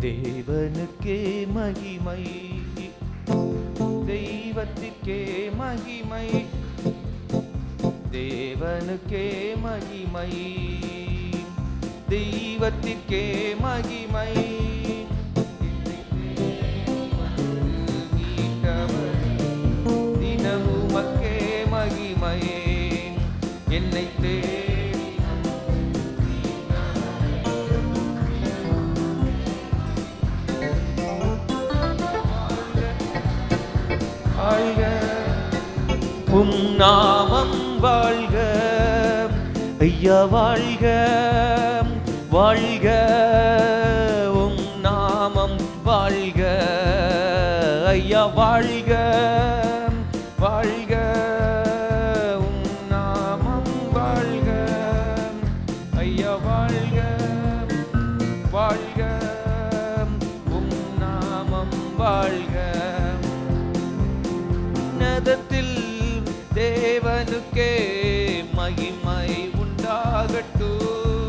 தேவனுக்கே மகிமை தெய்வத்திற்கே மகிமை தேவனுக்கே மகிமை தெய்வத்திற்கே மகிமை தினமுமக்கே மகிமை என்னை தேடி வாழ்க உம் நாமம் வாழ்க ஐயா வாழ்க வாழ்க உம் நாமம் வாழ்க ஐயா வாழ்க வாழ்க உம் நாமம் வாழ்க ஐயா வாழ்க வாழ்க உம் நாமம் வாழ்க உன்னதத்தில் தேவனுக்கே மகிமை உண்டாகட்டும்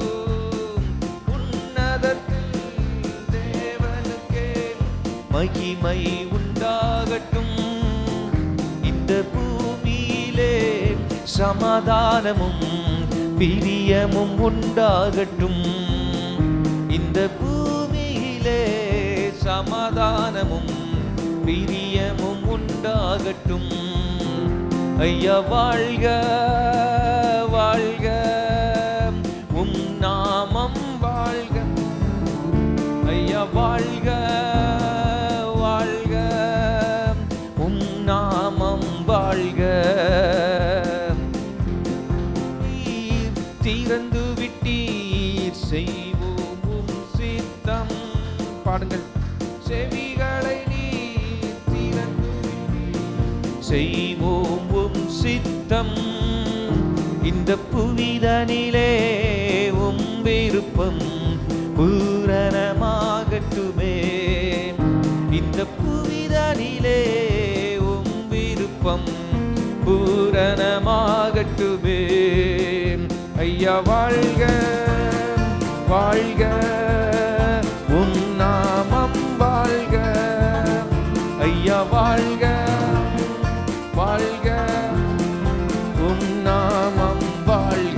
உன்னதத்தில் தேவனுக்கே மகிமை உண்டாகட்டும் இந்த பூமியிலே சமாதானமும் பிரியமும் உண்டாகட்டும் இந்த பூமியிலே சமாதானமும் பிரியமும் உண்டாகட்டும் ஐயா வாழ்க வாழ்க உம் நாமம் வாழ்க ஐயா வாழ்க வாழ்க உம் நாமம் வாழ்க நீர் திறந்து விட்டீர் செய்வோம் உம் சித்தம் பாடுங்கள் செவிகளை நீர் திறந்து விட்டீர் செய்வோம் உம் சித்தம் இந்த புவிதனிலே உம் விருப்பம் பூரணமாகட்டுமே இந்த புவிதனிலே உம் விருப்பம் பூரணமாகட்டுமே ஐயா வாழ்க வாழ்க உம் நாமம் வாழ்க ஐயா வாழ்க வாழ்க உம் நாமம் வாழ்க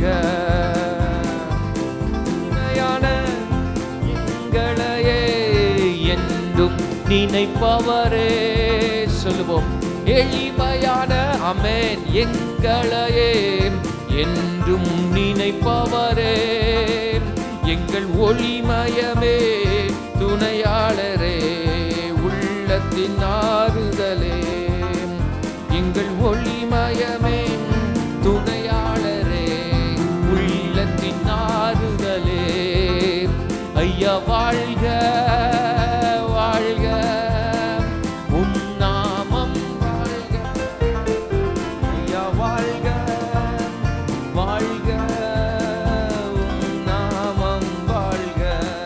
உண்மையான எங்களையே என்றும் நினைப்பவரே சொல்லுவோம் எளிமையான அமேன் எங்களையே என்றும் நினைப்பவரே எங்கள் ஒளிமயமே துணையாளரே உள்ளத்தின் ஆறுதலே எங்கள் ஒளிமயமே துணையாளரே உள்ளத்தின் ஆறுதலே ஐயா வாழ்க வாழ்க உம் நாமம் வாழ்க ஐயா வாழ்க வாழ்க உம் நாமம் வாழ்க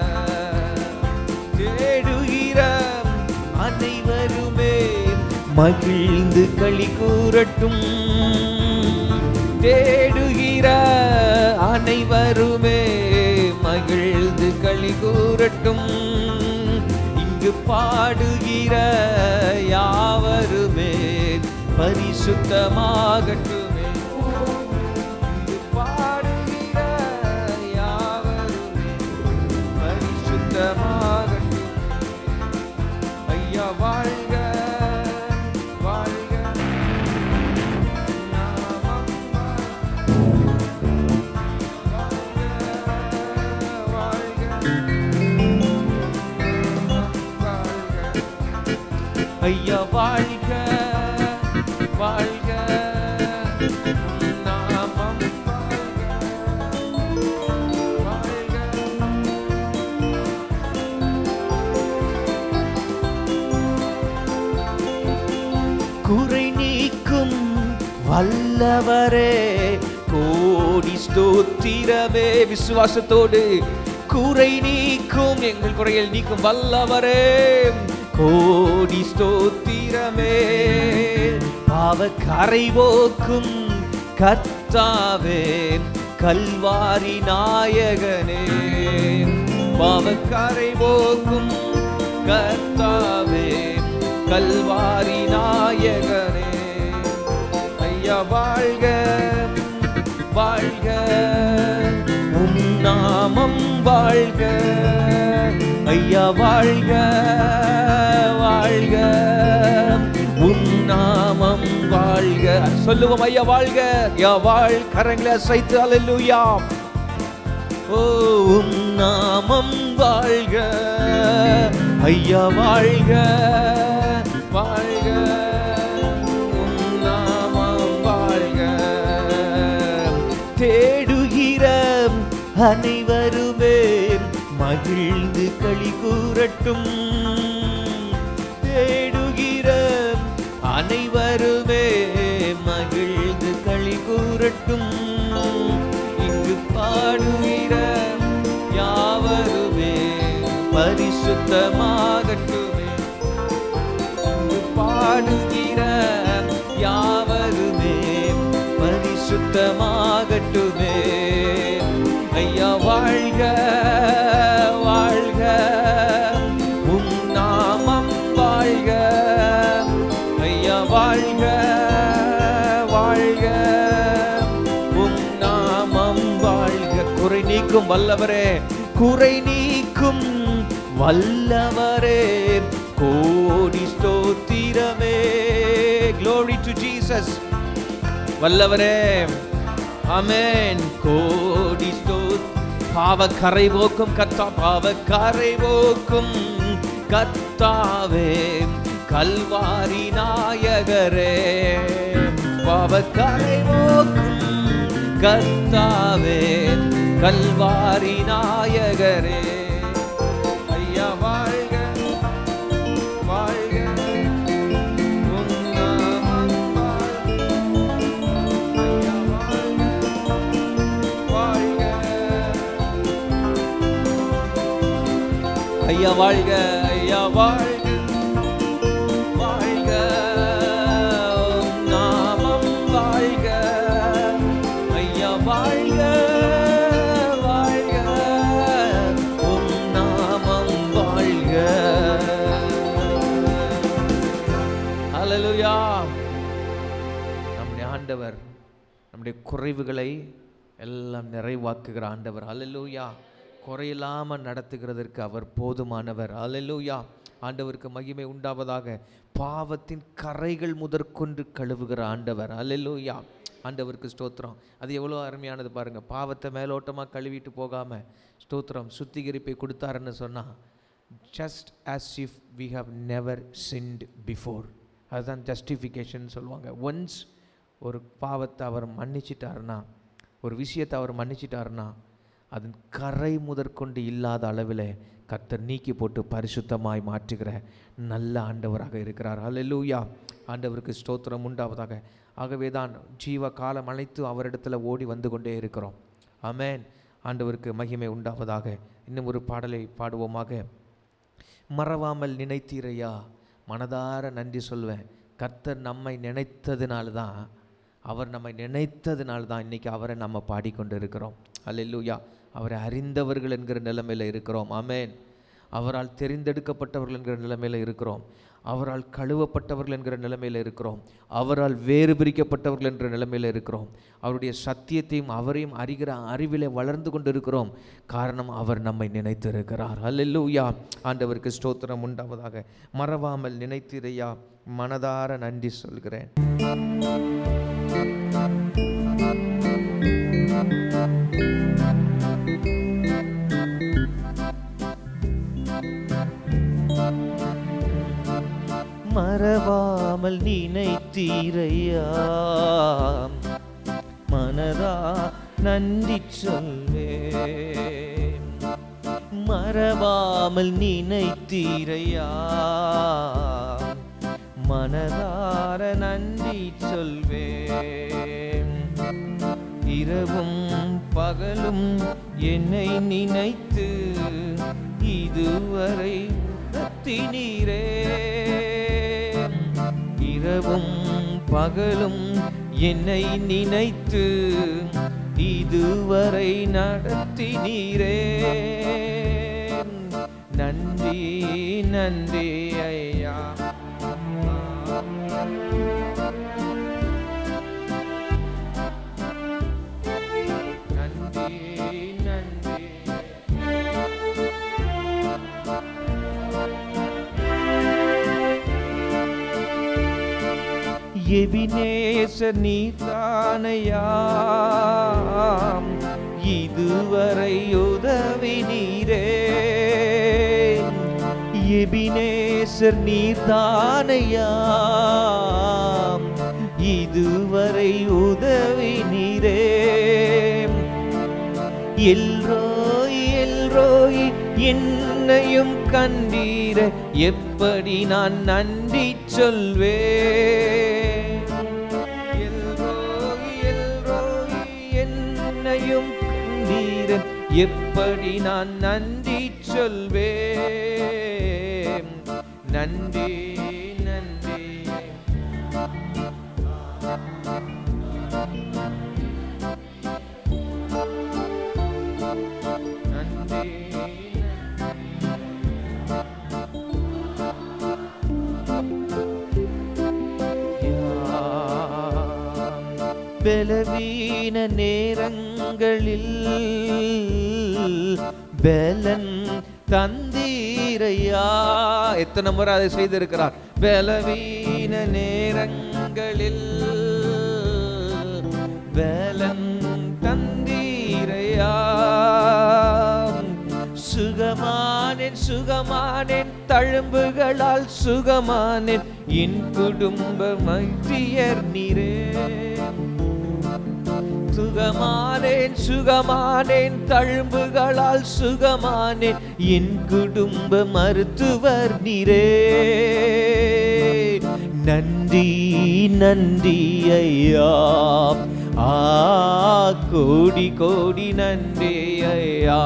தேடுகிற அனைவருமே மகிழ்ந்து களி கூறட்டும் தேடுகிற அனைவருமே மகிழ்ந்து களி கூறட்டும் இங்கு பாடுகிற யாவருமே பரிசுத்தமாகட்டுமே இங்கு பாடுகிற யாவருமே பரிசுத்தமாகட்டுமே ஐயா வாழ்க வாழ்க நாமம் வாழ்க வாழ்க ஐயா வாழ்க வாழ்க நாமம் வாழ்க குறை நீக்கும் வல்லவரே கோடி ஸ்தோத்திரமே விசுவாசத்தோடு குறை நீக்கும் எங்கள் குறையில் நீக்கும் வல்லவரே கோடி ஸ்தோத்திரமே பாவ கரை போக்கும் கர்த்தாவே கல்வாரி நாயகனே பாவ கரை போக்கும் கர்த்தாவே கல்வாரி நாயகனே ஐயா வாழ்க வாழ்க உம் நாமம் வாழ்க ஐயா வாழ்க வாழ்க உம் நாமம் வாழ்க சொல்லுவோம் ஐயா வாழ்க ஐயா வாழ் கரங்களை அசைத்து அல்லேலூயா ஓ உம் நாமம் வாழ்க ஐயா வாழ்க வாழ்க உம் நாமம் வாழ்க தேடுகிற அனைவருமே மகிழ்ந்து களி கூறட்டும் தேடுகிற அனைவருமே மகிழ்ந்து களி கூறட்டும் இங்கு பாடுகிற யாவருமே பரிசுத்தமாகட்டுமே இங்கு பாடுகிற யாவருமே பரிசுத்தமாகட்டுமே ஐயா வாழ்க வாழ்க உம் நாமம் வாழ்க ஐயா வாழ்க வாழ்க உம் நாமம் வாழ்க குறை நீக்கும் வல்லவரே குறை நீக்கும் வல்லவரே கோடி ஸ்தோத்திரமே glory to ஜீசஸ் வல்லவரே அமேன் கோடி ஸ்தோத் பாவ கரை போக்கும் கத்தா பாவ கரை போக்கும் கத்தாவே கல்வாரி நாயகரே பாவ கரை போக்கும் கத்தாவே கல்வாரி நாயகரே ஐயா வாழ்க வாழ்க உம் நாமம் வாழ்க. ஐயா வாழ்க, வாழ்க. ஐயா வாழ்க ஐயா வாழ்க வாழ்க உம் நாமம் வாழ்க ஐயா வாழ்க வாழ்க உம் நாமம் வாழ்க ஹalleluya நம்முடைய ஆண்டவர் நம்முடைய குறைவுகளை எல்லாம் நிறைவாக்குகிற ஆண்டவர் ஹalleluya குறையில்லாம நடத்துகிறதற்கு அவர் போதுமானவர் ஹalleluya ஆண்டவருக்கு மகிமை உண்டாவதாக பாவத்தின் கரைகள் முதற்கொண்டு கழுவுகிற ஆண்டவர் ஹalleluya ஆண்டவருக்கு ஸ்தோத்திரம் அது எவ்வளோ அருமையானது பாருங்க பாவத்தை மேலோட்டமாக கழுவிட்டு போகாம ஸ்தோத்திரம் சுத்திகரிப்பை கொடுத்தாருன்னு சொன்னா just as if we have never sinned before அதுதான் ஜஸ்டிஃபிகேஷன் சொல்லுவாங்க ஒன்ஸ் ஒரு பாவத்தை அவர் மன்னிச்சிட்டாருன்னா ஒரு விஷயத்தை அவர் மன்னிச்சிட்டாருன்னா அதன் கரை முதற்கொண்டு இல்லாத அளவில் கர்த்தர் நீக்கி போட்டு பரிசுத்தமாய் மாற்றுகிற நல்ல ஆண்டவராக இருக்கிறார் அல்லேலூயா ஆண்டவருக்கு ஸ்தோத்திரம் உண்டாவதாக ஆகவே தான் ஜீவ காலம் அழைத்து அவரிடத்துல ஓடி வந்து கொண்டே இருக்கிறோம் ஆமென் ஆண்டவருக்கு மகிமை உண்டாவதாக இன்னும் ஒரு பாடலை பாடுவோமாக மறவாமல் நினைத்தீரையா மனதார நன்றி சொல்வேன் கர்த்தர் நம்மை நினைத்ததுனால தான் அவர் நம்மை நினைத்ததுனால தான் இன்னைக்கு அவரை நம்ம பாடிக்கொண்டு இருக்கிறோம் அல்லேலூயா அவரை அறிந்தவர்கள் என்கிற நிலைமையில் இருக்கிறோம் ஆமென் அவரால் தெரிந்தெடுக்கப்பட்டவர்கள் என்கிற நிலைமையில் இருக்கிறோம் அவரால் கழுவப்பட்டவர்கள் என்கிற நிலைமையில் இருக்கிறோம் அவரால் வேறு பிரிக்கப்பட்டவர்கள் என்ற நிலைமையில் இருக்கிறோம் அவருடைய சத்தியத்தையும் அவரையும் அறிகிற அறிவிலே வளர்ந்து கொண்டு இருக்கிறோம் காரணம் அவர் நம்மை நினைத்திருக்கிறார் அல்லேலூயா ஆண்டவருக்கு ஸ்தோத்திரம் உண்டாவதாக மறவாமல் நினைத்திரையா மனதார நன்றி சொல்கிறேன் மறவாமல் நினைத்தீரையா மனதா நன்றி சொல்வேன் மறவாமல் நினைத்தீரையா மனதார நன்றி சொல்வேன் இரவும் பகலும் என்னை நினைத்து இதுவரை கத்தினீரே இரவும் பகலும் என்னை நினைத்து இதுவரை நடத்தினீரே நன்றி நன்றி ஐயா நன்றி நன்றி எபினேசர் நீதானையாம் இதுவரை உதவி நீரே எபினேசர் நீதானையாம் இதுவரை உதவி நீரே எல்ரோய் எல்ரோய் என்னையும் கண்டீர எப்படி நான் நன்றி சொல்வேன் எல்ரோய் எல்ரோய் என்னையும் கண்டீர எப்படி நான் நன்றி சொல்வேன் நன்றி நன்றி நன்றி பலவீன நேரங்களில் பலன் தந்தீரையா எத்தனை முறை அதை செய்திருக்கிறார் பலவீன நேரங்களில் பலன் தந்தீரையா சுகமானேன் சுகமானேன் தழும்புகளால் சுகமானேன் என் குடும்ப மைத்தியர் நீரே சுகமானேன் சுகமானேன் தழும்புகளால் சுகமானேன் என் குடும்ப மருத்துவர் நீரே நன்றி நன்றி ஐயா ஆ கோடி கோடி நன்றி ஐயா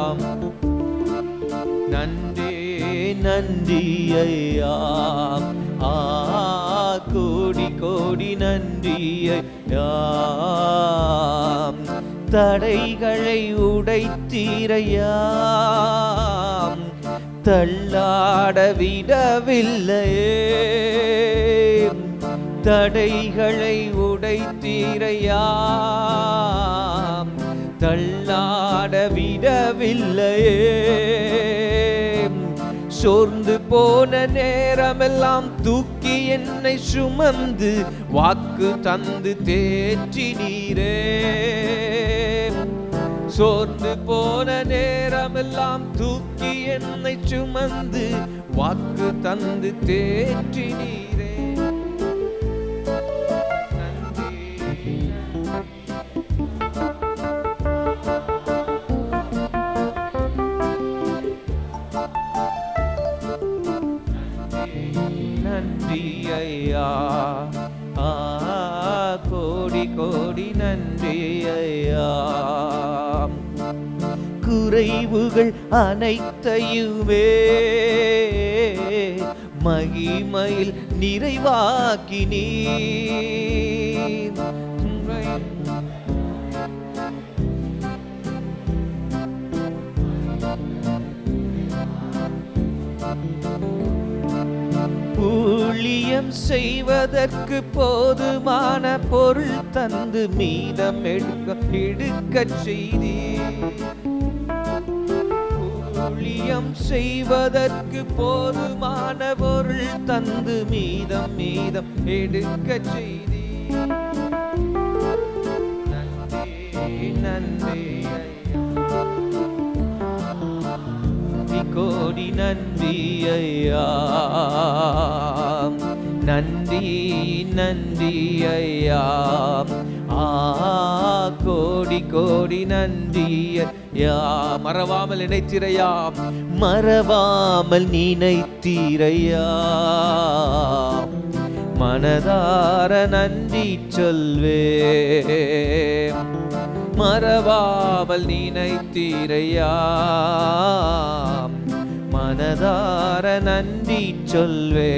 நன்றி நன்றி ஐயா ஆ கோடி கோடி நன்றி ஐயா தடைகளை உடைத்தீரையா தள்ளாட விடவில்லையே தடைகளை உடைத்தீரையா தள்ளாட விடவில்லையே சோர்ந்து போன நேரமெல்லாம் தூக்கி என்னை சுமந்து வாக்கு தந்து தேற்றினீரே சோர்ந்து போன நேரமெல்லாம் தூக்கி என்னை சுமந்து வாக்கு தந்து தேற்றினீரே நன்றி நன்றி ஐயா ஆ கோடி கோடி நன்றி ஐயா குறைவுகள் அனைத்தையுமே மகிமையில் நிறைவாக்கினீ ஊழியம் செய்வதற்கு போதுமான பொருள் தந்து மீதம் எடுக்க எடுக்கச் செய்தீ ஊழியம் செய்வதற்கு போதுமான பொருள் தந்து மீதம் மீதம் எடுக்கச் செய்தீ நன்றி நன்றி ஐயா கோடி நன்றி ஐயா நன்றி நன்றி ஐயா ஆ கோடி கோடி நன்றி ஐயா மறவாமல் நினைத்திரையா மறவாமல் நினைத்தீரையா மனதார நன்றி சொல்வே மறவாமல் நினைத்தீரையா மனதார நன்றி சொல்வே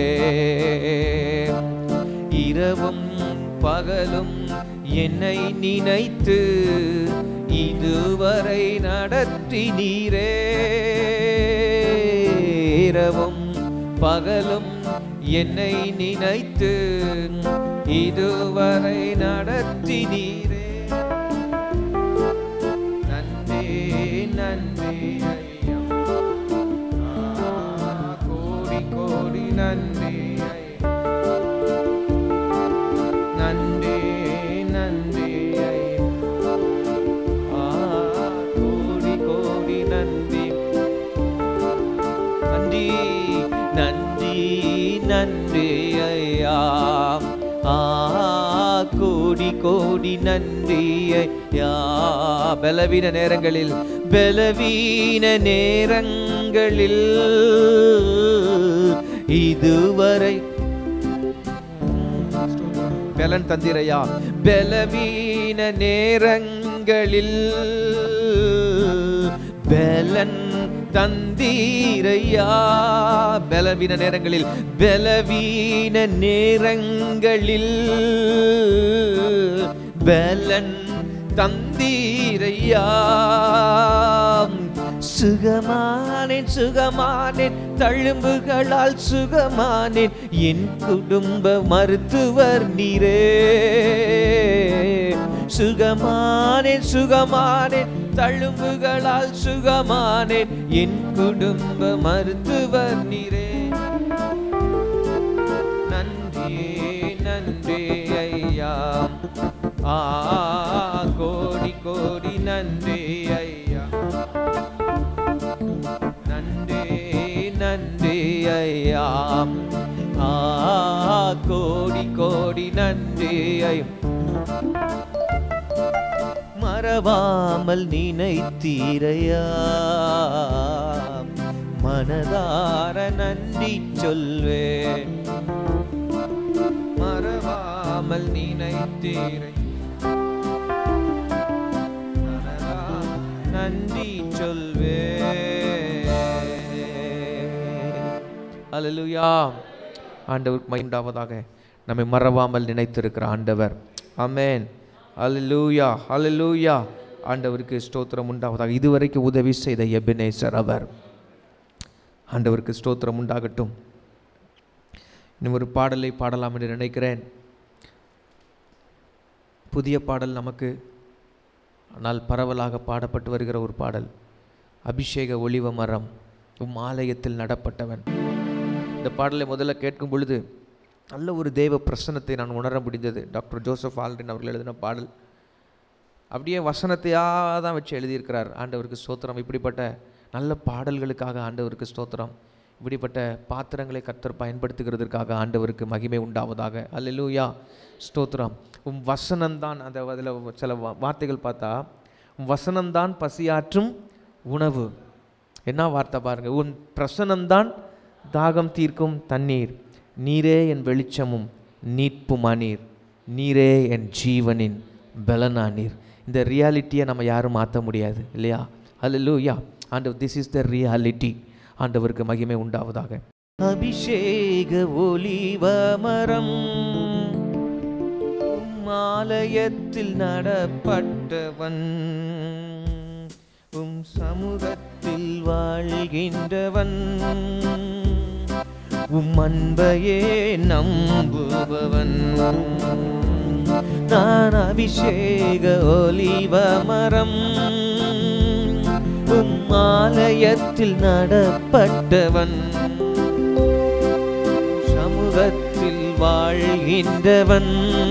இரவும் பகலும் என்னை நினைத்து இதுவரை நடத்தினீரே இரவும் பகலும் என்னை நினைத்து இதுவரை நடத்தினீரே நன்றி நன்றி ஐயா ஆ, கோடி கோடி நன்றி ஐயா நன்றி நன்றி ஐயா ஆ, கோடி கோடி நன்றி நன்றி நன்றி நன்றி ஐயா ஆ கோடி கோடி நன்றி ஐயா பலவீன நேரங்களில் பலவீன நேரங்களில் இதுவரை பலன் தந்திரையா பலவீன நேரங்களில் பலன் தந்தீரையா பலவீன நேரங்களில் பலவீன நேரங்களில் பலன் தந்தீரையா சுகமானேன் சுகமானேன் தழும்புகளால் சுகமானேன் என் குடும்ப மருத்துவர் நீரே சுகமானேன் சுகமானேன் தழும்புகளால் சுகமானேன் என் குடும்ப மருத்துவர் நீரே நன்றி நன்றி ஐயா ஆ கோடி கோடி நன்றி ஐயா நன்றி நன்றி ஐயா ஆ கோடி கோடி நன்றி ஐயா மறவாமல் நினைத்தீரையா மனதார நன்றி சொல்வேன் மறவாமல் நினைத்தீரை மனதா நன்றி சொல்வேன் அல்லேலூயா ஆண்டவருக்கு மகிண்டாவதாக நம்மை மறவாமல் நினைத்திருக்கிற ஆண்டவர் ஆமென் அல்லேலூயா அல்லேலூயா ஆண்டவருக்கு ஸ்தோத்திரம் உண்டாவதாக இதுவரைக்கும் உதவி செய்த எபினேசர் அவர் ஆண்டவருக்கு ஸ்தோத்திரம் உண்டாகட்டும் இன்னும் ஒரு பாடலை பாடலாம் என்று நினைக்கிறேன் புதிய பாடல் நமக்கு ஆனால் பரவலாக பாடப்பட்டு வருகிற ஒரு பாடல் அபிஷேக ஒளிவ மரம் உம் ஆலயத்தில் நடப்பட்டவன் இந்த பாடலை முதல்ல கேட்கும் பொழுது நல்ல ஒரு தேவ பிரசன்னத்தை நான் உணர முடிந்தது டாக்டர் ஜோசப் ஆல்ரின் அவர்கள் எழுதின பாடல் அப்படியே வசனத்தையாக தான் வச்சு எழுதியிருக்கிறார் ஆண்டவருக்கு ஸ்தோத்திரம் இப்படிப்பட்ட நல்ல பாடல்களுக்காக ஆண்டவருக்கு ஸ்தோத்திரம் இப்படிப்பட்ட பாத்திரங்களை கர்த்தர் பயன்படுத்துகிறதற்காக ஆண்டவருக்கு மகிமை உண்டாவதாக அல்லேலூயா ஸ்தோத்திரம் உம் வசனம்தான் அந்த அதில் சில வா- வார்த்தைகள் பார்த்தா உம் வசனம்தான் பசியாற்றும் உணவு என்ன வார்த்தை பாருங்க உன் பிரசனம்தான் தாகம் தீர்க்கும் தண்ணீர் நீரே என் வெளிச்சமும் நீட்புமானீர் நீரே என் ஜீவனின் பலனானீர் இந்த ரியாலிட்டியை நம்ம யாரும் மாற்ற முடியாது இல்லையா அல்லேலூயா ஆண்டவர் திஸ் இஸ் த ரியாலிட்டி ஆண்டவருக்கு மகிமை உண்டாவதாக அபிஷேக ஒலிவ மரம் உம் ஆலயத்தில் நடப்பட்டவன் உம் சமூகத்தில் வாழ்கின்றவன் உம் அன்பையே நம்புபவன் நான் அபிஷேக ஒலிவ மரம் உம் ஆலயத்தில் நடப்பட்டவன் சமூகத்தில் வாழ்கின்றவன்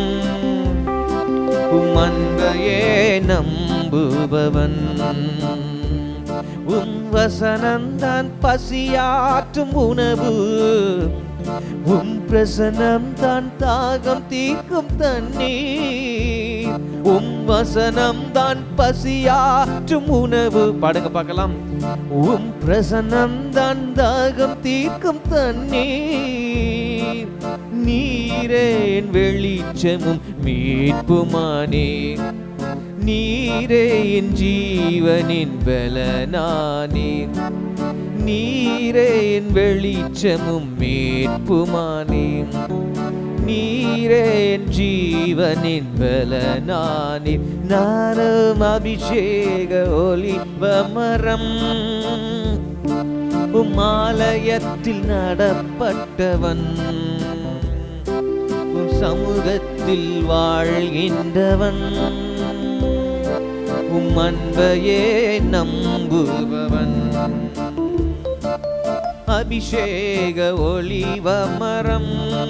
உம் அன்பையே நம்புபவன் உம் வசனம்தான் பசியாற்றும் உணவு உம் பிரசனம் தான் தாகம் தீர்க்கும் தண்ணீர் உம் வசனம் தான் பசியாற்றும் உணவு பாடுங்க பார்க்கலாம் உம் பிரசனம் தான் தாகம் தீர்க்கும் தண்ணீர் நீரே என் வெளிச்சமும் மீட்புமானே நீரே என் ஜீவனின் பலனானே நீரே என் வெளிச்சமும் மீட்புமானே நீரே என் ஜீவனின் பலனானே நானும் அபிஷேக ஒலிவ மரம் உம் ஆலயத்தில் நடப்பட்டவன் உம் சமூகத்தில் வாழ்கின்றவன் உம் அன்பையே நம்புபவன் அபிஷேக ஒளிவ மரம்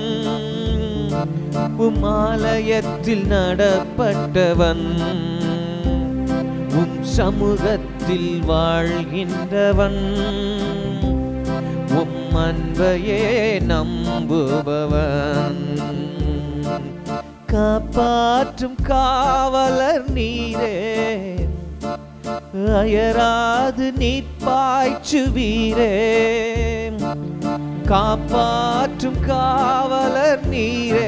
உம் ஆலயத்தில் நடப்பட்டவன் உம் சமூகத்தில் வாழ்கின்றவன் உம் அன்பையே நம்புபவன் காப்பாற்றும் காவலர் நீரே அயராது நீட்பாய்ச்சுவீரே காப்பாற்றும் காவலர் நீரே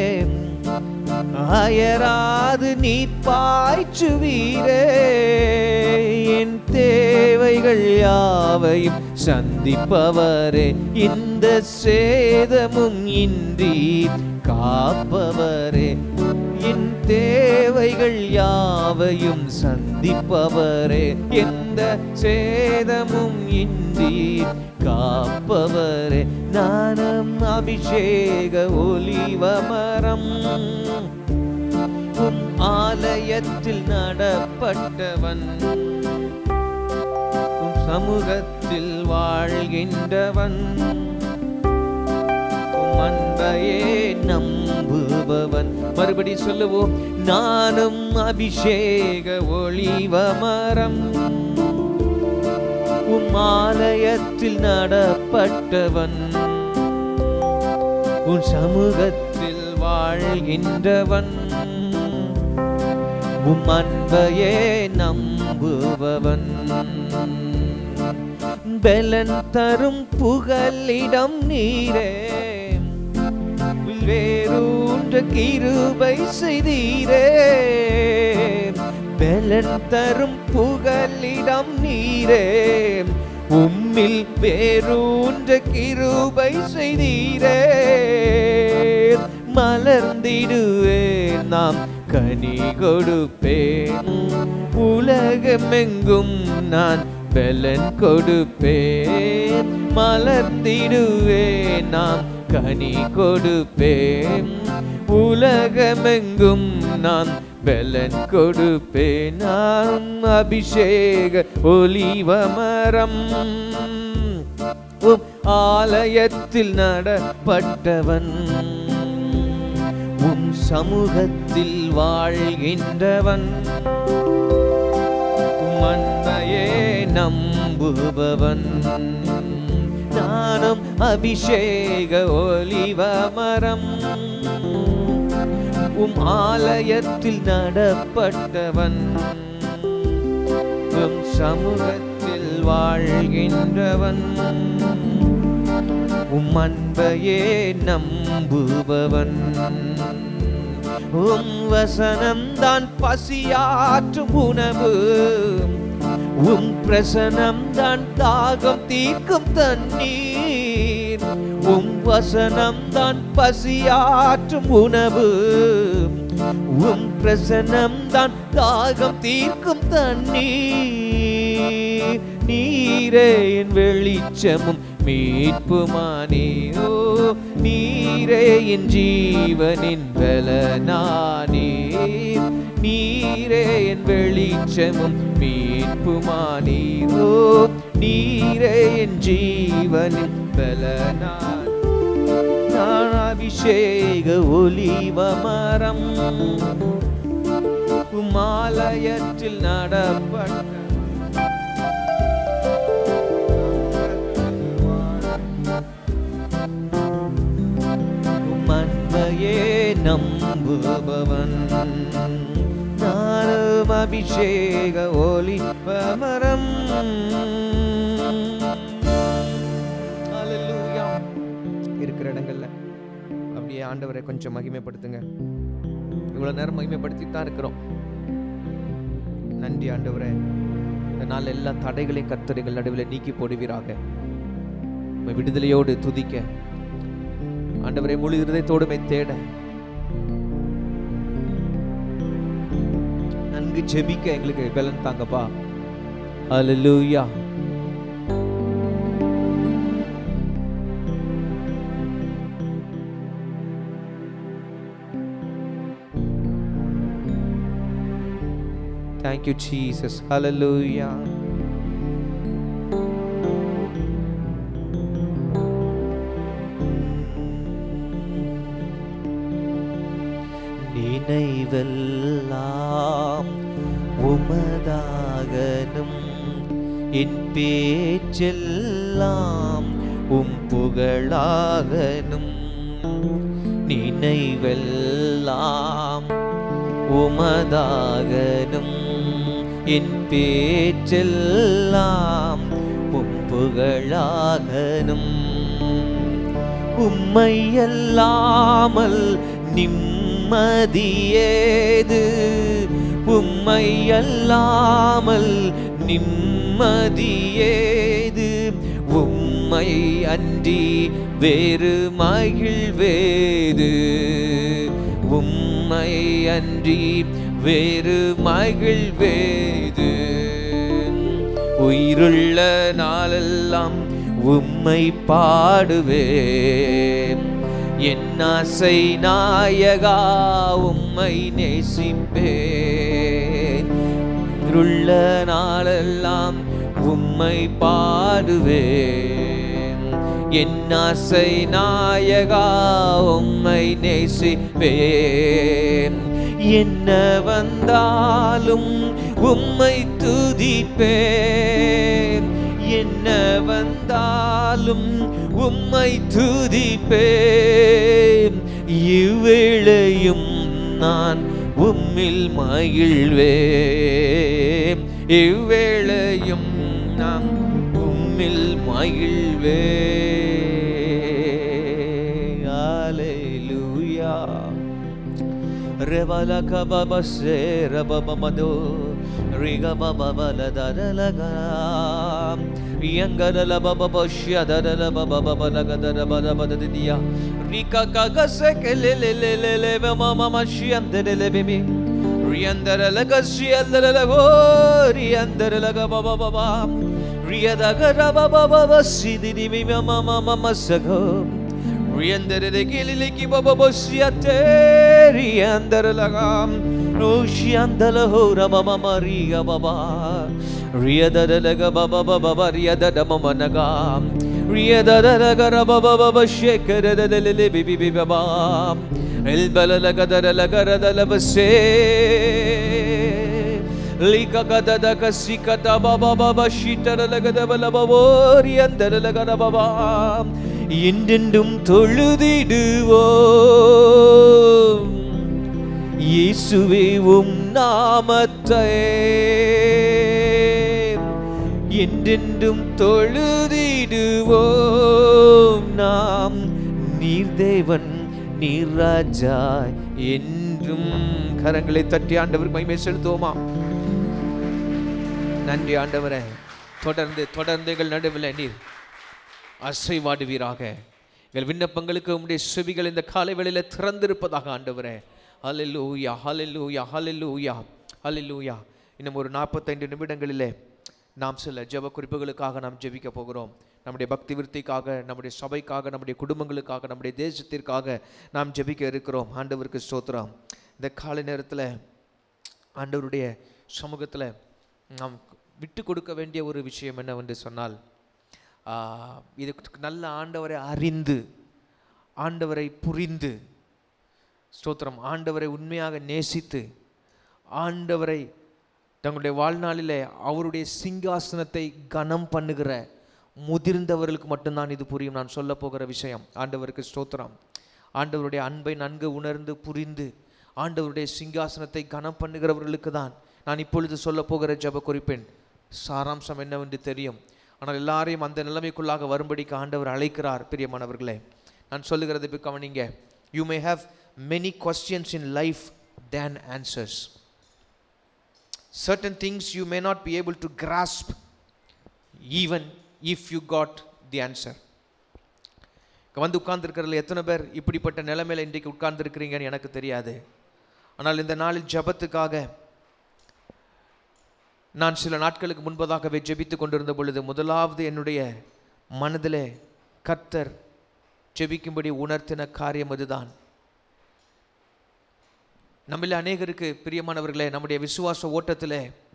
அயராது நீட்பாய்ச்சுவீரே என் தேவைகள் யாவையும் சந்திப்பவரே இந்த சேதமும் இன்றி காப்பவரே என் தேவைகள் யாவையும் சந்திப்பவரே எந்த சேதமும் இன்றி காப்பவரே நானும் அபிஷேக ஒலிவமரம் உம் ஆலயத்தில் நடப்பட்டவன் உம் சமூகத்தில் வாழ்கின்றவன் உம் அன்பையே நம்புபவன் மறுபடி சொல்லுவோம் நானும் அபிஷேக ஒளிவமரம் உம் ஆலயத்தில் நடப்பட்டவன் உன் சமூகத்தில் வாழ்கின்றவன் உம் அன்பையே நம்புபவன் பெலன் தரும் புகலிடம் நீரே வேரூன்ற கிருபை செய்தீரே பெலன் தரும் புகலிடம் நீரே உம்மில் வேரூன்ற கிருபை செய்தீரே மலர்ந்திடுவேன் நாம் கனி கொடுப்பேன் உலகமெங்கும் நான் பெலன் கொடுப்பேன் மலர்ந்திடுவேன் நாம் கனி கொடுப்பேன் உலகமெங்கும் நான் பெலன் கொடுப்பேன் நான் அபிஷேக ஒலிவமரம் உம் ஆலயத்தில் நடப்பட்டவன் உம் சமூகத்தில் வாழ்கின்றவன் உம் அன்பையே நம்புபவன் நானும் அபிஷேக ஒலிவமரம் உம் ஆலயத்தில் நடப்பட்டவன் உம் சமூகத்தில் வாழ்கின்றவன் உம் அன்பையே நம்புபவன் உம் வசனம் தான் பசியாற்றும் உணவு உம் பிரசனம் தான் தாகம் தீர்க்கும் தண்ணீர் உம் வசனம் தான் பசியாற்றும் உணவு உம் பிரசனம் தான் தாகம் தீர்க்கும் தண்ணீர் நீரே என் வெளிச்சமும் மீட்புமானீரோ நீரே என் ஜீவனின் பலனானீர் நீரே என் வெளிச்சமும் மீட்புமானீரோ நீரே என் ஜீவனின் பலனான் நான் அபிஷேக ஒலிவமரம் உமாலயத்தில் நடப்பட்ட அன்பையே நம்புபவன் நானும் அபிஷேக ஒலி பமரம் இருக்கிற இடங்கள்ல அப்படியே ஆண்டவரை கொஞ்சம் மகிமைப்படுத்துங்க இவ்வளவு நேரம் மகிமைப்படுத்திட்டு தான் இருக்கிறோம் நன்றி ஆண்டவரே இந்த நாள் எல்லா தடைகளையும் கத்தரைகள் நடுவில் நீக்கி போடுவீராக உம்மை விடுதலையோடு துதிக்க ஆண்டவரை முழு இருதயத்தோடுமை தேட நன்கு ஜெபிக்க எங்களுக்கு பலன் தாங்கப்பா அல்லேலூயா தேங்க்யூ ஜீசஸ் ஹalleluya நினைவெல்லாம் உமதாகனும் என் பேச்செல்லாம் உம் புகழாகனும் நினைவெல்லாம் உமதாகனும் என் பேச்செல்லாம் உம் புகழாகனும் உம்மை அல்லாமல் நிம்மதியேது உம்மை அல்லாமல் நிம்மதியேது உம்மை அன்றி வேறு மகிழ்வேது உம்மை அன்றி வேறு மகிழ்வேது உயிருள்ள நாளெல்லாம் உம்மை பாடுவேன் என் ஆசை நாயகா உம்மை நேசிப்பேன் உயிருள்ள நாளெல்லாம் உம்மை பாடுவேன் என் ஆசை நாயகா உம்மை நேசிப்பேன் என்ன வந்தாலும் உம்மை துதிப்பேன் என்ன வந்தாலும் உம்மை துதிப்பேன் இவ்வேளையும் நான் உம்மில் மகிழ்வேன் இவ்வேளையும் நான் உம்மில் மகிழ்வேன் ஹalleluya Revala kababa se rababa mado riga baba bala dara laga Yangara la baba boshya dara la baba baba laga dara bada bada diya Rika kaga se ke le le le le le be mama ma shiyam dere le bimi Riyandara laga shiyam dara la go Riyandara laga baba baba Riyada gara baba baba sidini mi mama mama masago Riendere gilili ki baba bosiate riendere lagam Roshiandala hora mama Maria baba Rieda laga baba baba baba rieda da mama nagam Rieda laga baba baba shekere de lili bibi bibi baba El bala laga da laga da la base Lika kada da kasika da baba baba shitara laga da bala baba riendere laga da baba என்றென்றும் தொழுதிடுவோம் இயேசுவே உம் நாமத்தை என்றென்றும் தொழுதிடுவோம் நாம் நீர் தேவன் நீர் ராஜா என்றும் கரங்களை தட்டி ஆண்டவர் மகிமை செலுத்துவோமா நன்றி ஆண்டவரே தொடர்ந்து தொடர்ந்து எங்கள் நடுவில் நீர் அசைவாடுவீராக எங்கள் விண்ணப்பங்களுக்கு உம்முடைய செவிகள் இந்த காலை வேளையில் திறந்திருப்பதாக ஆண்டவரே ஹalleluya ஹalleluya ஹalleluya ஹalleluya இன்னும் ஒரு நாற்பத்தைந்து நிமிடங்களிலே நாம் சில ஜெப குறிப்புகளுக்காக நாம் ஜெபிக்க போகிறோம் நம்முடைய பக்தி விருத்திக்காக நம்முடைய சபைக்காக நம்முடைய குடும்பங்களுக்காக நம்முடைய தேசத்திற்காக நாம் ஜெபிக்க இருக்கிறோம் ஆண்டவருக்கு ஸ்தோத்திரம் இந்த காலை நேரத்தில் ஆண்டவருடைய சமூகத்தில் நாம் விட்டு கொடுக்க வேண்டிய ஒரு விஷயம் என்னவென்று சொன்னால் ஆ, இது நல்ல ஆண்டவரை அறிந்து ஆண்டவரை புரிந்து ஸ்தோத்திரம் ஆண்டவரை உண்மையாக நேசித்து ஆண்டவரை தங்களுடைய வாழ்நாளிலே அவருடைய சிங்காசனத்தை கனம் பண்ணுகிற முதிர்ந்தவர்களுக்கு மட்டும்தான் இது புரியும் நான் சொல்ல போகிற விஷயம் ஆண்டவருக்கு ஸ்தோத்திரம் ஆண்டவருடைய அன்பை நன்கு உணர்ந்து புரிந்து ஆண்டவருடைய சிங்காசனத்தை கனம் பண்ணுகிறவர்களுக்கு தான் நான் இப்பொழுது சொல்ல போகிற ஜெப குறிப்பேன் சாராம்சம் என்னவென்று தெரியும் ஆனால் எல்லாரையும் அந்த நிலைமைக்குள்ளாக வரும்படிக்கு ஆண்டவர் அழைக்கிறார் பிரியமானவர்களே நான் சொல்லுகிறது இப்ப கவனிங்க you may have many questions in life than answers certain things you may not be able to grasp even if you got the answer இங்க வந்து உட்கார்ந்துருக்கிறதுல எத்தனை பேர் இப்படிப்பட்ட நிலைமையில இன்றைக்கு உட்கார்ந்துருக்கிறீங்கன்னு எனக்கு தெரியாது ஆனால் இந்த நாளில் ஜெபத்துக்காக நான் சில நாட்களுக்கு முன்பதாகவே ஜெபித்து கொண்டிருந்த பொழுது முதலாவது என்னுடைய மனதிலே கர்த்தர் ஜெபிக்கும்படி உணர்த்தின காரியம் அதுதான் நம்மள அநேகருக்கு பிரியமானவர்களே நம்முடைய விசுவாச ஓட்டத்திலே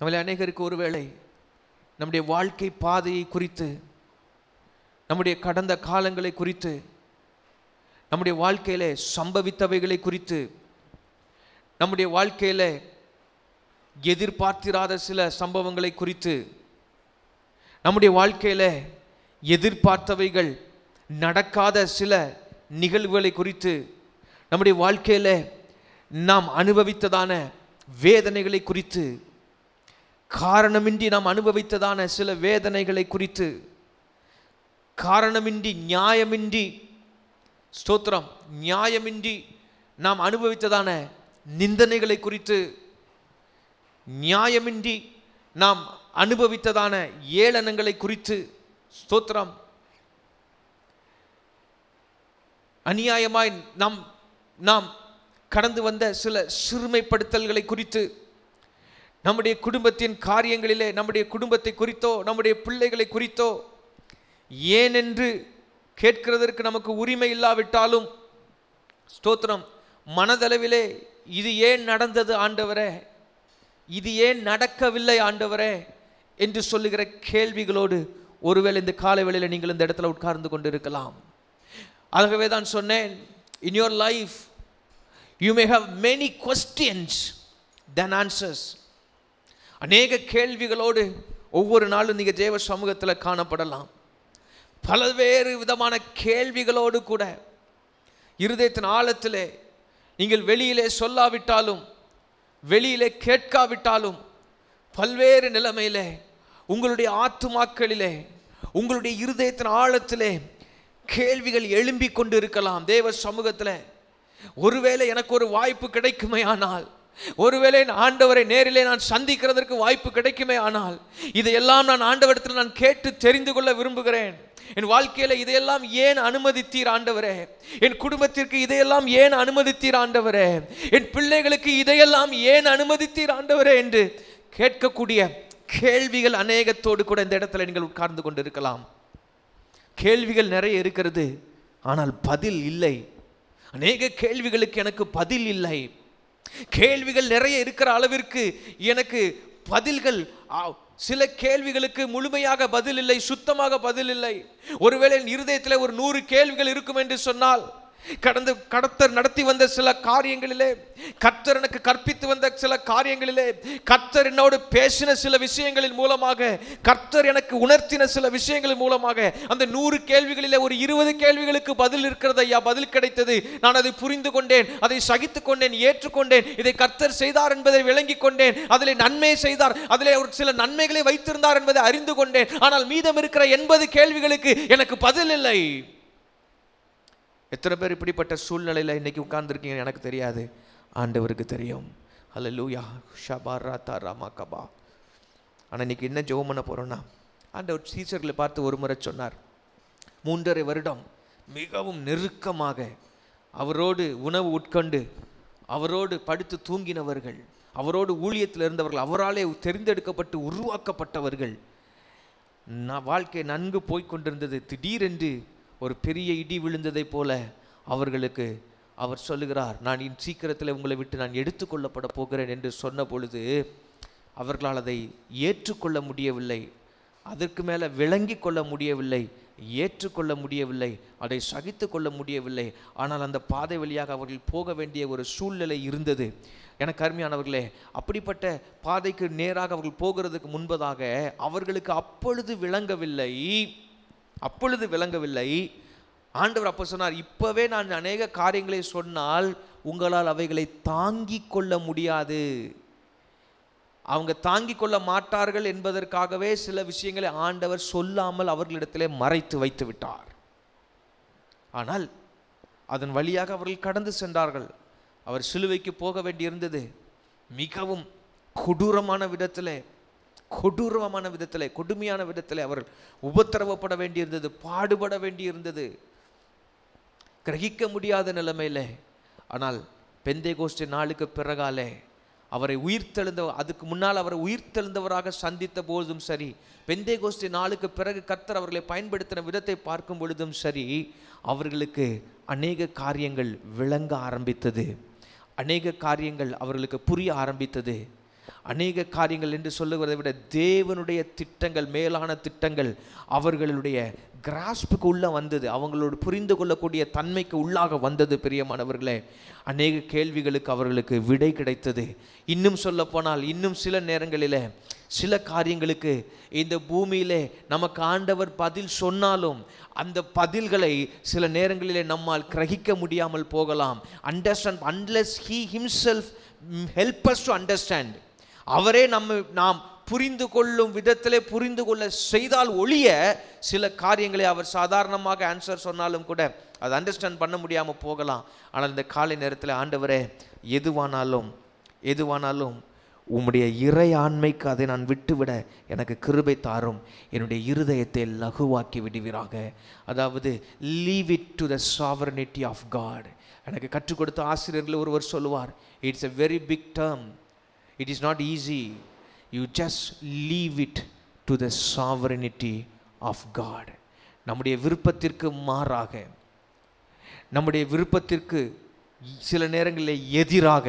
நம்மள அநேகருக்கு ஒருவேளை நம்முடைய வாழ்க்கை பாதையை குறித்து நம்முடைய கடந்த காலங்களை குறித்து நம்முடைய வாழ்க்கையிலே சம்பவித்தவைகளை குறித்து நம்முடைய வாழ்க்கையில எதிர்பார்த்திராத சில சம்பவங்களை குறித்து நம்முடைய வாழ்க்கையில எதிர்பார்த்தவைகள் நடக்காத சில நிகழ்வுகளை குறித்து நம்முடைய வாழ்க்கையில நாம் அனுபவித்ததான வேதனைகளை குறித்து காரணமின்றி நாம் அனுபவித்ததான சில வேதனைகளை குறித்து காரணமின்றி நியாயமின்றி ஸ்தோத்திரம் நியாயமின்றி நாம் அனுபவித்ததான நிந்தனைகளை குறித்து நியாயமின்றி நாம் அனுபவித்ததான ஏளனங்களை குறித்து ஸ்தோத்திரம் அநியாயமாய் நாம் நாம் கடந்து வந்த சில சிறுமைப்படுத்தல்களை குறித்து நம்முடைய குடும்பத்தின் காரியங்களிலே நம்முடைய குடும்பத்தை குறித்தோ நம்முடைய பிள்ளைகளை குறித்தோ ஏனென்று கேட்கிறதற்கு நமக்கு உரிமை இல்லாவிட்டாலும் ஸ்தோத்திரம் மனதளவிலே இது ஏன் நடந்தது ஆண்டவரே இது ஏன் நடக்கவில்லை ஆண்டவரே என்று சொல்லுகிற கேள்விகளோடு ஒருவேளை இந்த காலை வேளையில் நீங்கள் இந்த இடத்துல உட்கார்ந்து கொண்டு இருக்கலாம் ஆகவே தான் சொன்னேன் in your life you may have many questions than answers அநேக கேள்விகளோடு ஒவ்வொரு நாளும் நீங்கள் தேவ சமூகத்தில் காணப்படலாம் பல்வேறு விதமான கேள்விகளோடு கூட இருதயத்தின் ஆழத்திலே நீங்கள் வெளியிலே சொல்லாவிட்டாலும் வெளியிலே கேட்காவிட்டாலும் பல்வேறு நிலைமையிலே உங்களுடைய ஆத்துமாக்களிலே உங்களுடைய இருதயத்தின் ஆழத்திலே கேள்விகள் எழும்பி கொண்டு இருக்கலாம் தேவ சமூகத்தில் ஒருவேளை எனக்கு ஒரு வாய்ப்பு கிடைக்குமே ஆனால் ஒருவேளை நான் ஆண்டவரை நேரிலே நான் சந்திக்கிறதற்கு வாய்ப்பு கிடைக்குமே ஆனால் இதையெல்லாம் நான் ஆண்டவரிடத்தில் நான் கேட்டு தெரிந்து கொள்ள விரும்புகிறேன் என் வாழ்க்கையில இதையெல்லாம் ஏன் அனுமதித்தீர் ஆண்டவரே என் குடும்பத்திற்கு இதையெல்லாம் ஏன் அனுமதித்தீர் ஆண்டவரே என் பிள்ளைகளுக்கு இதையெல்லாம் ஏன் அனுமதித்தீர் ஆண்டவரே என்று கேட்கக்கூடிய கேள்விகள் அநேகத்தோடு கூட இந்த இடத்துல நீங்கள் உட்கார்ந்து கொண்டு இருக்கலாம் கேள்விகள் நிறைய இருக்கிறது ஆனால் பதில் இல்லை அநேக கேள்விகளுக்கு எனக்கு பதில் இல்லை கேள்விகள் நிறைய இருக்கிற அளவிற்கு எனக்கு பதில்கள் ஆ, சில கேள்விகளுக்கு முழுமையாக பதில் இல்லை சுத்தமாக பதில் இல்லை ஒருவேளை என் இருதயத்தில் ஒரு நூறு கேள்விகள் இருக்கும் என்று சொன்னால் கடந்த கடத்தர் நடத்தி வந்த சில காரியங்களிலே கர்த்தர் எனக்கு கற்பித்து வந்த சில காரியங்களிலே கர்த்தர் என்னோடு பேசின சில விஷயங்களின் மூலமாக கர்த்தர் எனக்கு உணர்த்தின சில விஷயங்களின் மூலமாக அந்த நூறு கேள்விகளிலே ஒரு இருபது கேள்விகளுக்கு பதில் இருக்கிறது ஐயா பதில் கிடைத்தது நான் அதை புரிந்து கொண்டேன் அதை சகித்துக் கொண்டேன் ஏற்றுக்கொண்டேன் இதை கர்த்தர் செய்தார் என்பதை விளங்கிக் கொண்டேன் அதிலே நன்மை செய்தார் அதிலே ஒரு சில நன்மைகளை வைத்திருந்தார் என்பதை அறிந்து கொண்டேன் ஆனால் மீதம் இருக்கிற எண்பது கேள்விகளுக்கு எனக்கு பதில் இல்லை எத்தனை பேர் இப்படிப்பட்ட சூழ்நிலையில் இன்னைக்கு உட்கார்ந்துருக்கீங்க எனக்கு தெரியாது ஆண்டவருக்கு தெரியும் ஹalleluya ஷபாரா தாராமா கபா ஆனால் இன்னைக்கு என்ன ஜெபம் பண்ண போறோம்னா ஆண்டவர் டீச்சர்களை பார்த்து ஒரு முறை சொன்னார் மூன்றரை வருடம் மிகவும் நெருக்கமாக அவரோடு உணவு உட்கொண்டு அவரோடு படுத்து தூங்கினவர்கள் அவரோடு ஊழியத்தில் இருந்தவர்கள் அவராலே தெரிந்தெடுக்கப்பட்டு உருவாக்கப்பட்டவர்கள் நான் வாழ்க்கை நன்கு போய்க் கொண்டிருந்தது திடீரென்று ஒரு பெரிய இடி விழுந்ததைப் போல அவர்களுக்கு அவர் சொல்லுகிறார் நான் இன் சீக்கிரத்தில் உங்களை விட்டு நான் எடுத்துக்கொள்ளப்பட போகிறேன் என்று சொன்ன பொழுது அவர்களால் அதை ஏற்றுக்கொள்ள முடியவில்லை அதற்கு மேலே விளங்கி கொள்ள முடியவில்லை ஏற்றுக்கொள்ள முடியவில்லை அதை சகித்து கொள்ள முடியவில்லை ஆனால் அந்த பாதை வழியாக அவர்கள் போக வேண்டிய ஒரு சூழ்நிலை இருந்தது எனக்கு அருமையானவர்களே அப்படிப்பட்ட பாதைக்கு நேராக அவர்கள் போகிறதுக்கு முன்பதாக அவர்களுக்கு அப்பொழுது விளங்கவில்லை அப்பொழுது விளங்கவில்லை ஆண்டவர் அப்போ சொன்னார் இப்பவே நான் அநேக காரியங்களை சொன்னால் உங்களால் அவைகளை தாங்கிக் கொள்ள முடியாது அவங்க தாங்கிக் கொள்ள மாட்டார்கள் என்பதற்காகவே சில விஷயங்களை ஆண்டவர் சொல்லாமல் அவர்களிடத்திலே மறைத்து வைத்து விட்டார் ஆனால் அதன் வழியாக அவர்கள் கடந்து சென்றார்கள் அவர் சிலுவைக்கு போக வேண்டியிருந்தது மிகவும் கொடூரமான விதத்திலே கொடூரமான விதத்திலே கொடுமையான விதத்திலே அவர்கள் உபத்திரவப்பட வேண்டியிருந்தது பாடுபட வேண்டியிருந்தது கிரகிக்க முடியாத நிலைமையிலே ஆனால் பெந்தை கோஷ்டி நாளுக்கு பிறகாலே அவரை உயிர்த்தெழுந்த அதுக்கு முன்னால் அவரை உயிர்த்தெழுந்தவராக சந்தித்த போதும் சரி பெந்தை கோஷ்டி நாளுக்கு பிறகு கர்த்தர் அவர்களை பயன்படுத்தின விதத்தை பார்க்கும் பொழுதும் சரி அவர்களுக்கு அநேக காரியங்கள் விளங்க ஆரம்பித்தது அநேக காரியங்கள் அவர்களுக்கு புரிய ஆரம்பித்தது அநேக காரியங்கள் என்று சொல்லுவதை விட தேவனுடைய திட்டங்கள் மேலான திட்டங்கள் அவர்களுடைய கிராஸ்புக்கு உள்ள வந்தது அவங்களோட புரிந்து கொள்ளக்கூடிய தன்மைக்கு உள்ளாக வந்தது பிரியமானவர்களே அநேக கேள்விகளுக்கு அவர்களுக்கு விடை கிடைத்தது இன்னும் சொல்லப்போனால் இன்னும் சில நேரங்களிலே சில காரியங்களுக்கு இந்த பூமியிலே நமக்கு ஆண்டவர் பதில் சொன்னாலும் அந்த பதில்களை சில நேரங்களிலே நம்மால் கிரகிக்க முடியாமல் போகலாம் understand unless he himself help us to understand அவரே நம்ம நாம் புரிந்து கொள்ளும் விதத்திலே புரிந்து கொள்ள செய்தால் ஒழிய சில காரியங்களை அவர் சாதாரணமாக ஆன்சர் சொன்னாலும் கூட அதை அண்டர்ஸ்டாண்ட் பண்ண முடியாமல் போகலாம் ஆனால் இந்த காலை நேரத்தில் ஆண்டவரே எதுவானாலும் எதுவானாலும் உம்முடைய இறை ஆண்மைக்கு அதை நான் விட்டுவிட எனக்கு கிருபை தாரும் என்னுடைய இருதயத்தை லகுவாக்கி விடுவீராக அதாவது leave it to the sovereignty of God எனக்கு கற்றுக் கொடுத்த ஆசிரியர்கள் ஒருவர் சொல்லுவார் it's a very big term it is not easy you just leave it to the sovereignty of God நம்முடைய விருப்பத்திற்கு மாறாக நம்முடைய விருப்பத்திற்கு சில நேரங்களில் எதிராக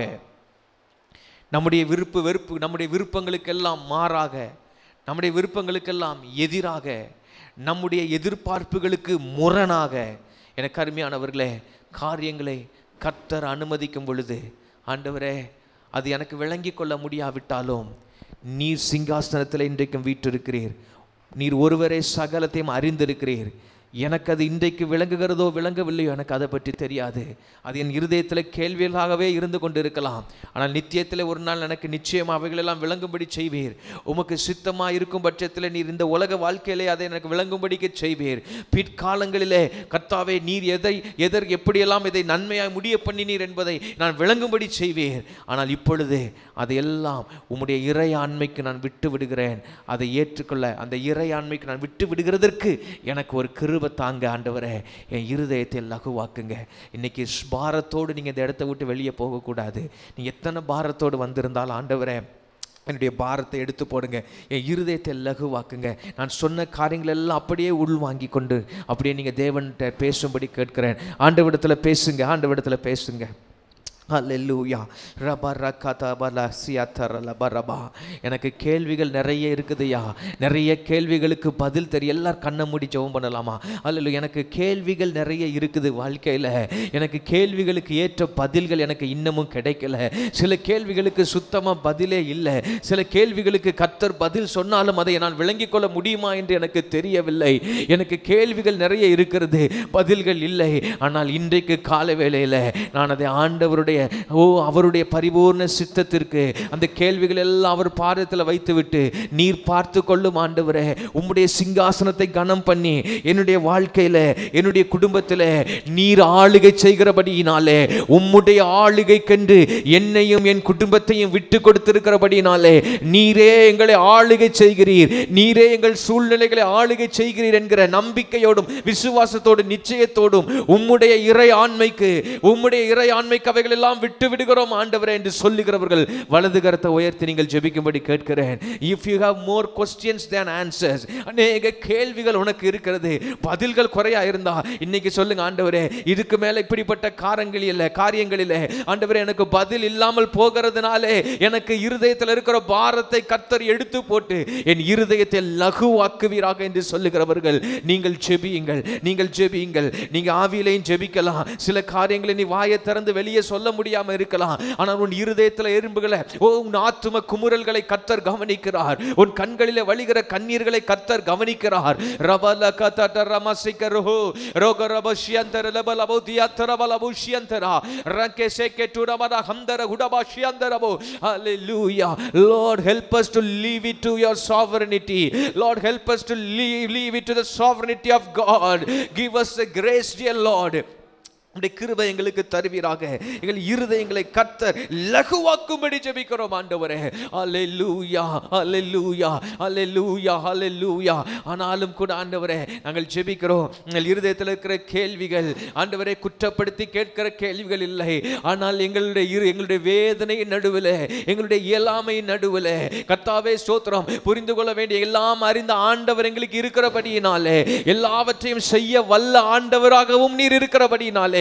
நம்முடைய விருப்பு வெறுப்பு நம்முடைய விருப்பங்களுக்கெல்லாம் மாறாக நம்முடைய விருப்பங்களுக்கெல்லாம் எதிராக நம்முடைய எதிர்பார்ப்புகளுக்கு முரணாக எனக்கு அருமையானவர்களே காரியங்களை கர்த்தர் அனுமதிக்கும் பொழுது ஆண்டவரே அது எனக்கு விளங்கி கொள்ள முடியாவிட்டாலும் நீர் சிங்காசனத்தில் இன்றைக்கும் வீற்றிருக்கிறீர் நீர் ஒருவரே சகலத்தையும் அறிந்திருக்கிறீர் எனக்கு அது இன்றைக்கு விளங்குகிறதோ விளங்கவில்லையோ எனக்கு அதை பற்றி தெரியாது அது என் இருதயத்தில் கேள்விகளாகவே இருந்து கொண்டு இருக்கலாம் ஆனால் நித்தியத்தில் ஒரு நாள் எனக்கு நிச்சயமாக அவைகளெல்லாம் விளங்கும்படி செய்வீர் உமக்கு சித்தமாக இருக்கும் பட்சத்தில் நீர் இந்த உலக வாழ்க்கையிலே அதை எனக்கு விளங்கும்படிக்கு செய்வீர் பிற்காலங்களிலே கர்த்தாவே நீர் எதை எதர் எப்படியெல்லாம் இதை நன்மையாய் முடிய பண்ணினீர் என்பதை நான் விளங்கும்படி செய்வீர் ஆனால் இப்பொழுது அதையெல்லாம் உம்முடைய இறையாண்மைக்கு நான் விட்டு விடுகிறேன் அதை ஏற்றுக்கொள்ள அந்த இறையாண்மைக்கு நான் விட்டு விடுகிறதற்கு எனக்கு ஒரு கிருப தாங்க ஆண்டவரே என் இருதயத்தை லகுவாக்குங்க இன்னைக்கு பாரத்தோடு நீங்கள் இந்த இடத்த விட்டு வெளியே போகக்கூடாது நீங்கள் எத்தனை பாரத்தோடு வந்திருந்தாலும் ஆண்டவரே என்னுடைய பாரத்தை எடுத்து போடுங்க என் இருதயத்தை லகுவாக்குங்க நான் சொன்ன காரியங்கள் எல்லாம் அப்படியே உள்வாங்கி கொண்டு அப்படியே நீங்கள் தேவன்கிட்ட பேசும்படி கேட்கிறேன் ஆண்டவிடத்தில் பேசுங்க ஆண்டவிடத்தில் பேசுங்க அல்லேலூயா ரபா ரக்கதா பல சியாத்தர லப ரபா எனக்கு கேள்விகள் நிறைய இருக்குதுயா நிறைய கேள்விகளுக்கு பதில் தெரிய எல்லாரும் கண்ணை மூடி ஜெபம் பண்ணலாமா அல்ல எனக்கு கேள்விகள் நிறைய இருக்குது வாழ்க்கையில் எனக்கு கேள்விகளுக்கு ஏற்ற பதில்கள் எனக்கு இன்னமும் கிடைக்கல சில கேள்விகளுக்கு சுத்தமாக பதிலே இல்லை சில கேள்விகளுக்கு கர்த்தர் பதில் சொன்னாலும் அதை நான் விளங்கிக் கொள்ள முடியுமா என்று எனக்கு தெரியவில்லை எனக்கு கேள்விகள் நிறைய இருக்கிறது பதில்கள் இல்லை ஆனால் இன்றைக்கு காலை வேளையில் நான் அதை ஆண்டவருடைய ஓ அவருடைய பரிபூர்ண சித்தத்திற்கு அந்த கேள்விகள் எல்லாம் அவர் பாதத்தில் வைத்துவிட்டு நீர் பார்த்து கொள்ளும் ஆண்டவரே உம்முடைய சிங்காசனத்தை கனம் பண்ணி என்னுடைய வாழ்க்கையில என்னுடைய குடும்பத்தில் நீர் ஆளுகை செய்கிறபடியினாலே உம்முடைய ஆளுகைக்கென்று என்னையும் என் குடும்பத்தையும் விட்டு கொடுத்திருக்கிறபடியினாலே நீரே எங்களை ஆளுகை செய்கிறீர் நீரே எங்கள் சூழ்நிலைகளை ஆளுகை செய்கிறீர் என்கிற நம்பிக்கையோடும் விசுவாசத்தோடும் நிச்சயத்தோடும் உம்முடைய இறை ஆண்மைக்கு உம்முடைய இறை ஆண்மைக்கு அவைகள் எல்லாம் விட்டு விடுகிறோம் ஆண்டவரே என்று சொல்லுகிறவர்கள் வலது கரத்தை உயர்த்தி நீங்கள் ஜெபிக்கும்படி கேட்கிறேன் if you have more questions than answers அநேக கேள்விகள் உனக்கு இருக்கிறது பதில்கள் குறையா இருந்தா இன்னைக்கு சொல்லுங்க ஆண்டவரே இதுக்கு மேல இப்படிப்பட்ட காரங்கள் இல்லை காரியங்களில் ஆண்டவரே எனக்கு பதில் இல்லாமல் போகிறதுனாலே எனக்கு இருதயத்தில் இருக்கிற பாரத்தை கத்தர் எடுத்து போட்டு என் இருதயத்தை லகுவாக்குவீராக என்று சொல்லுகிறவர்கள் நீங்கள் ஜெபியுங்கள் நீங்கள் ஜெபியுங்கள் நீங்க ஆவியிலையும் ஜெபிக்கலாம் சில காரியங்களை நீ வாயை திறந்து வெளியே சொல்ல முடியாம இருக்கலாம் ஆனால் உன் இருதயத்தில் எறும்புகளை ஓ உன் ஆத்தும குமுறல்களை கத்தர் கவனிக்கிறார் உன் கண்களிலே வழிகிற கண்ணீர்களை கத்தர் கவனிக்கிறார் ரபல கதட ரமசிகரோ ரோக ரபஷியந்தர லபல பௌதியத்தர பல புஷியந்தரா ரங்கே சேகே டுரமர ஹந்தர குடபாஷியந்தரபோ ஹalleluya lord help us to leave it to your sovereignty lord help us to leave, leave it to the sovereignty of god give us the grace dear lord உடைய கிருபை எங்களுக்கு தருவீராக எங்கள் இருதயங்களை கத்தர் லகுவாக்கும்படி ஜெபிக்கிறோம் ஆண்டவரே அல்லேலூயா அல்லேலூயா அல்லேலூயா அல்லேலூயா ஆனாலும் கூட ஆண்டவரே நாங்கள் ஜெபிக்கிறோம் எங்கள் இருதயத்தில் இருக்கிற கேள்விகள் ஆண்டவரை குற்றப்படுத்தி கேட்கிற கேள்விகள் இல்லை ஆனால் எங்களுடைய இரு எங்களுடைய வேதனையின் நடுவில் எங்களுடைய இயலாமையின் நடுவில் கர்த்தாவே ஸ்தோத்திரம் புரிந்து கொள்ள வேண்டிய எல்லாம் அறிந்த ஆண்டவர் எங்களுக்கு இருக்கிறபடியினாலே எல்லாவற்றையும் செய்ய வல்ல ஆண்டவராகவும் நீர் இருக்கிறபடியினாலே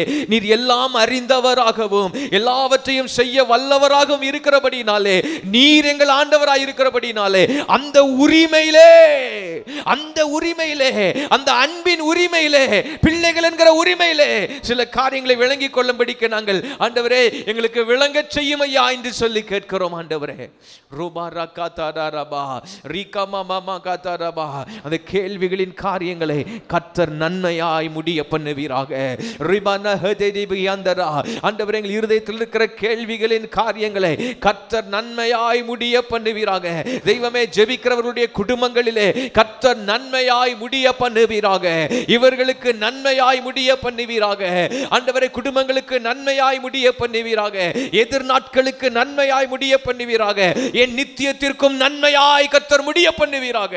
நீர் எல்லாம் அறிந்தவராகவும் எல்லாவற்றையும் செய்ய வல்லவராகவும் இருக்கிறபடினாலே நீர் எங்கள் ஆண்டவராய் இருக்கிறபடினாலே அந்த உரிமையிலே அந்த உரிமையிலே அந்த அன்பின் உரிமையிலே பிள்ளைகள் என்கிற உரிமையிலே சில காரியங்களை விளங்கிக் கொள்ளும்படிக்கு நாங்கள் ஆண்டவரே எங்களுக்கு விளங்கச் செய்யும் ஐயா என்று சொல்லி கேட்கிறோம் ஆண்டவரே ரூபா ரக்கா தாரா ரபா ரீகா மாமா காத்தா ரபா அந்த கேள்விகளின் காரியங்களை கர்த்தர் நன்மையாய் முடிய பண்ணுவீராக ரிபான ஹதேதிபி அந்தரா ஆண்டவரே எங்கள் இருதயத்தில் இருக்கிற கேள்விகளின் காரியங்களை கர்த்தர் நன்மையாய் முடிய பண்ணுவீராக தெய்வமே ஜெபிக்கிறவர்களுடைய குடும்பங்களிலே கர்த்தர் நன்மையாய் முடிய பண்ணுவீராக இவர்களுக்கு நன்மையாய் முடிய பண்ணுவீராக ஆண்டவரை குடும்பங்களுக்கு நன்மையாய் முடிய பண்ணுவீராக எதிர்நாட்களுக்கு நன்மையாய் முடிய பண்ணுவீராக என் நித்தியத்திற்கும் நன்மையாய் கர்த்தர் முடிய பண்ணுவீராக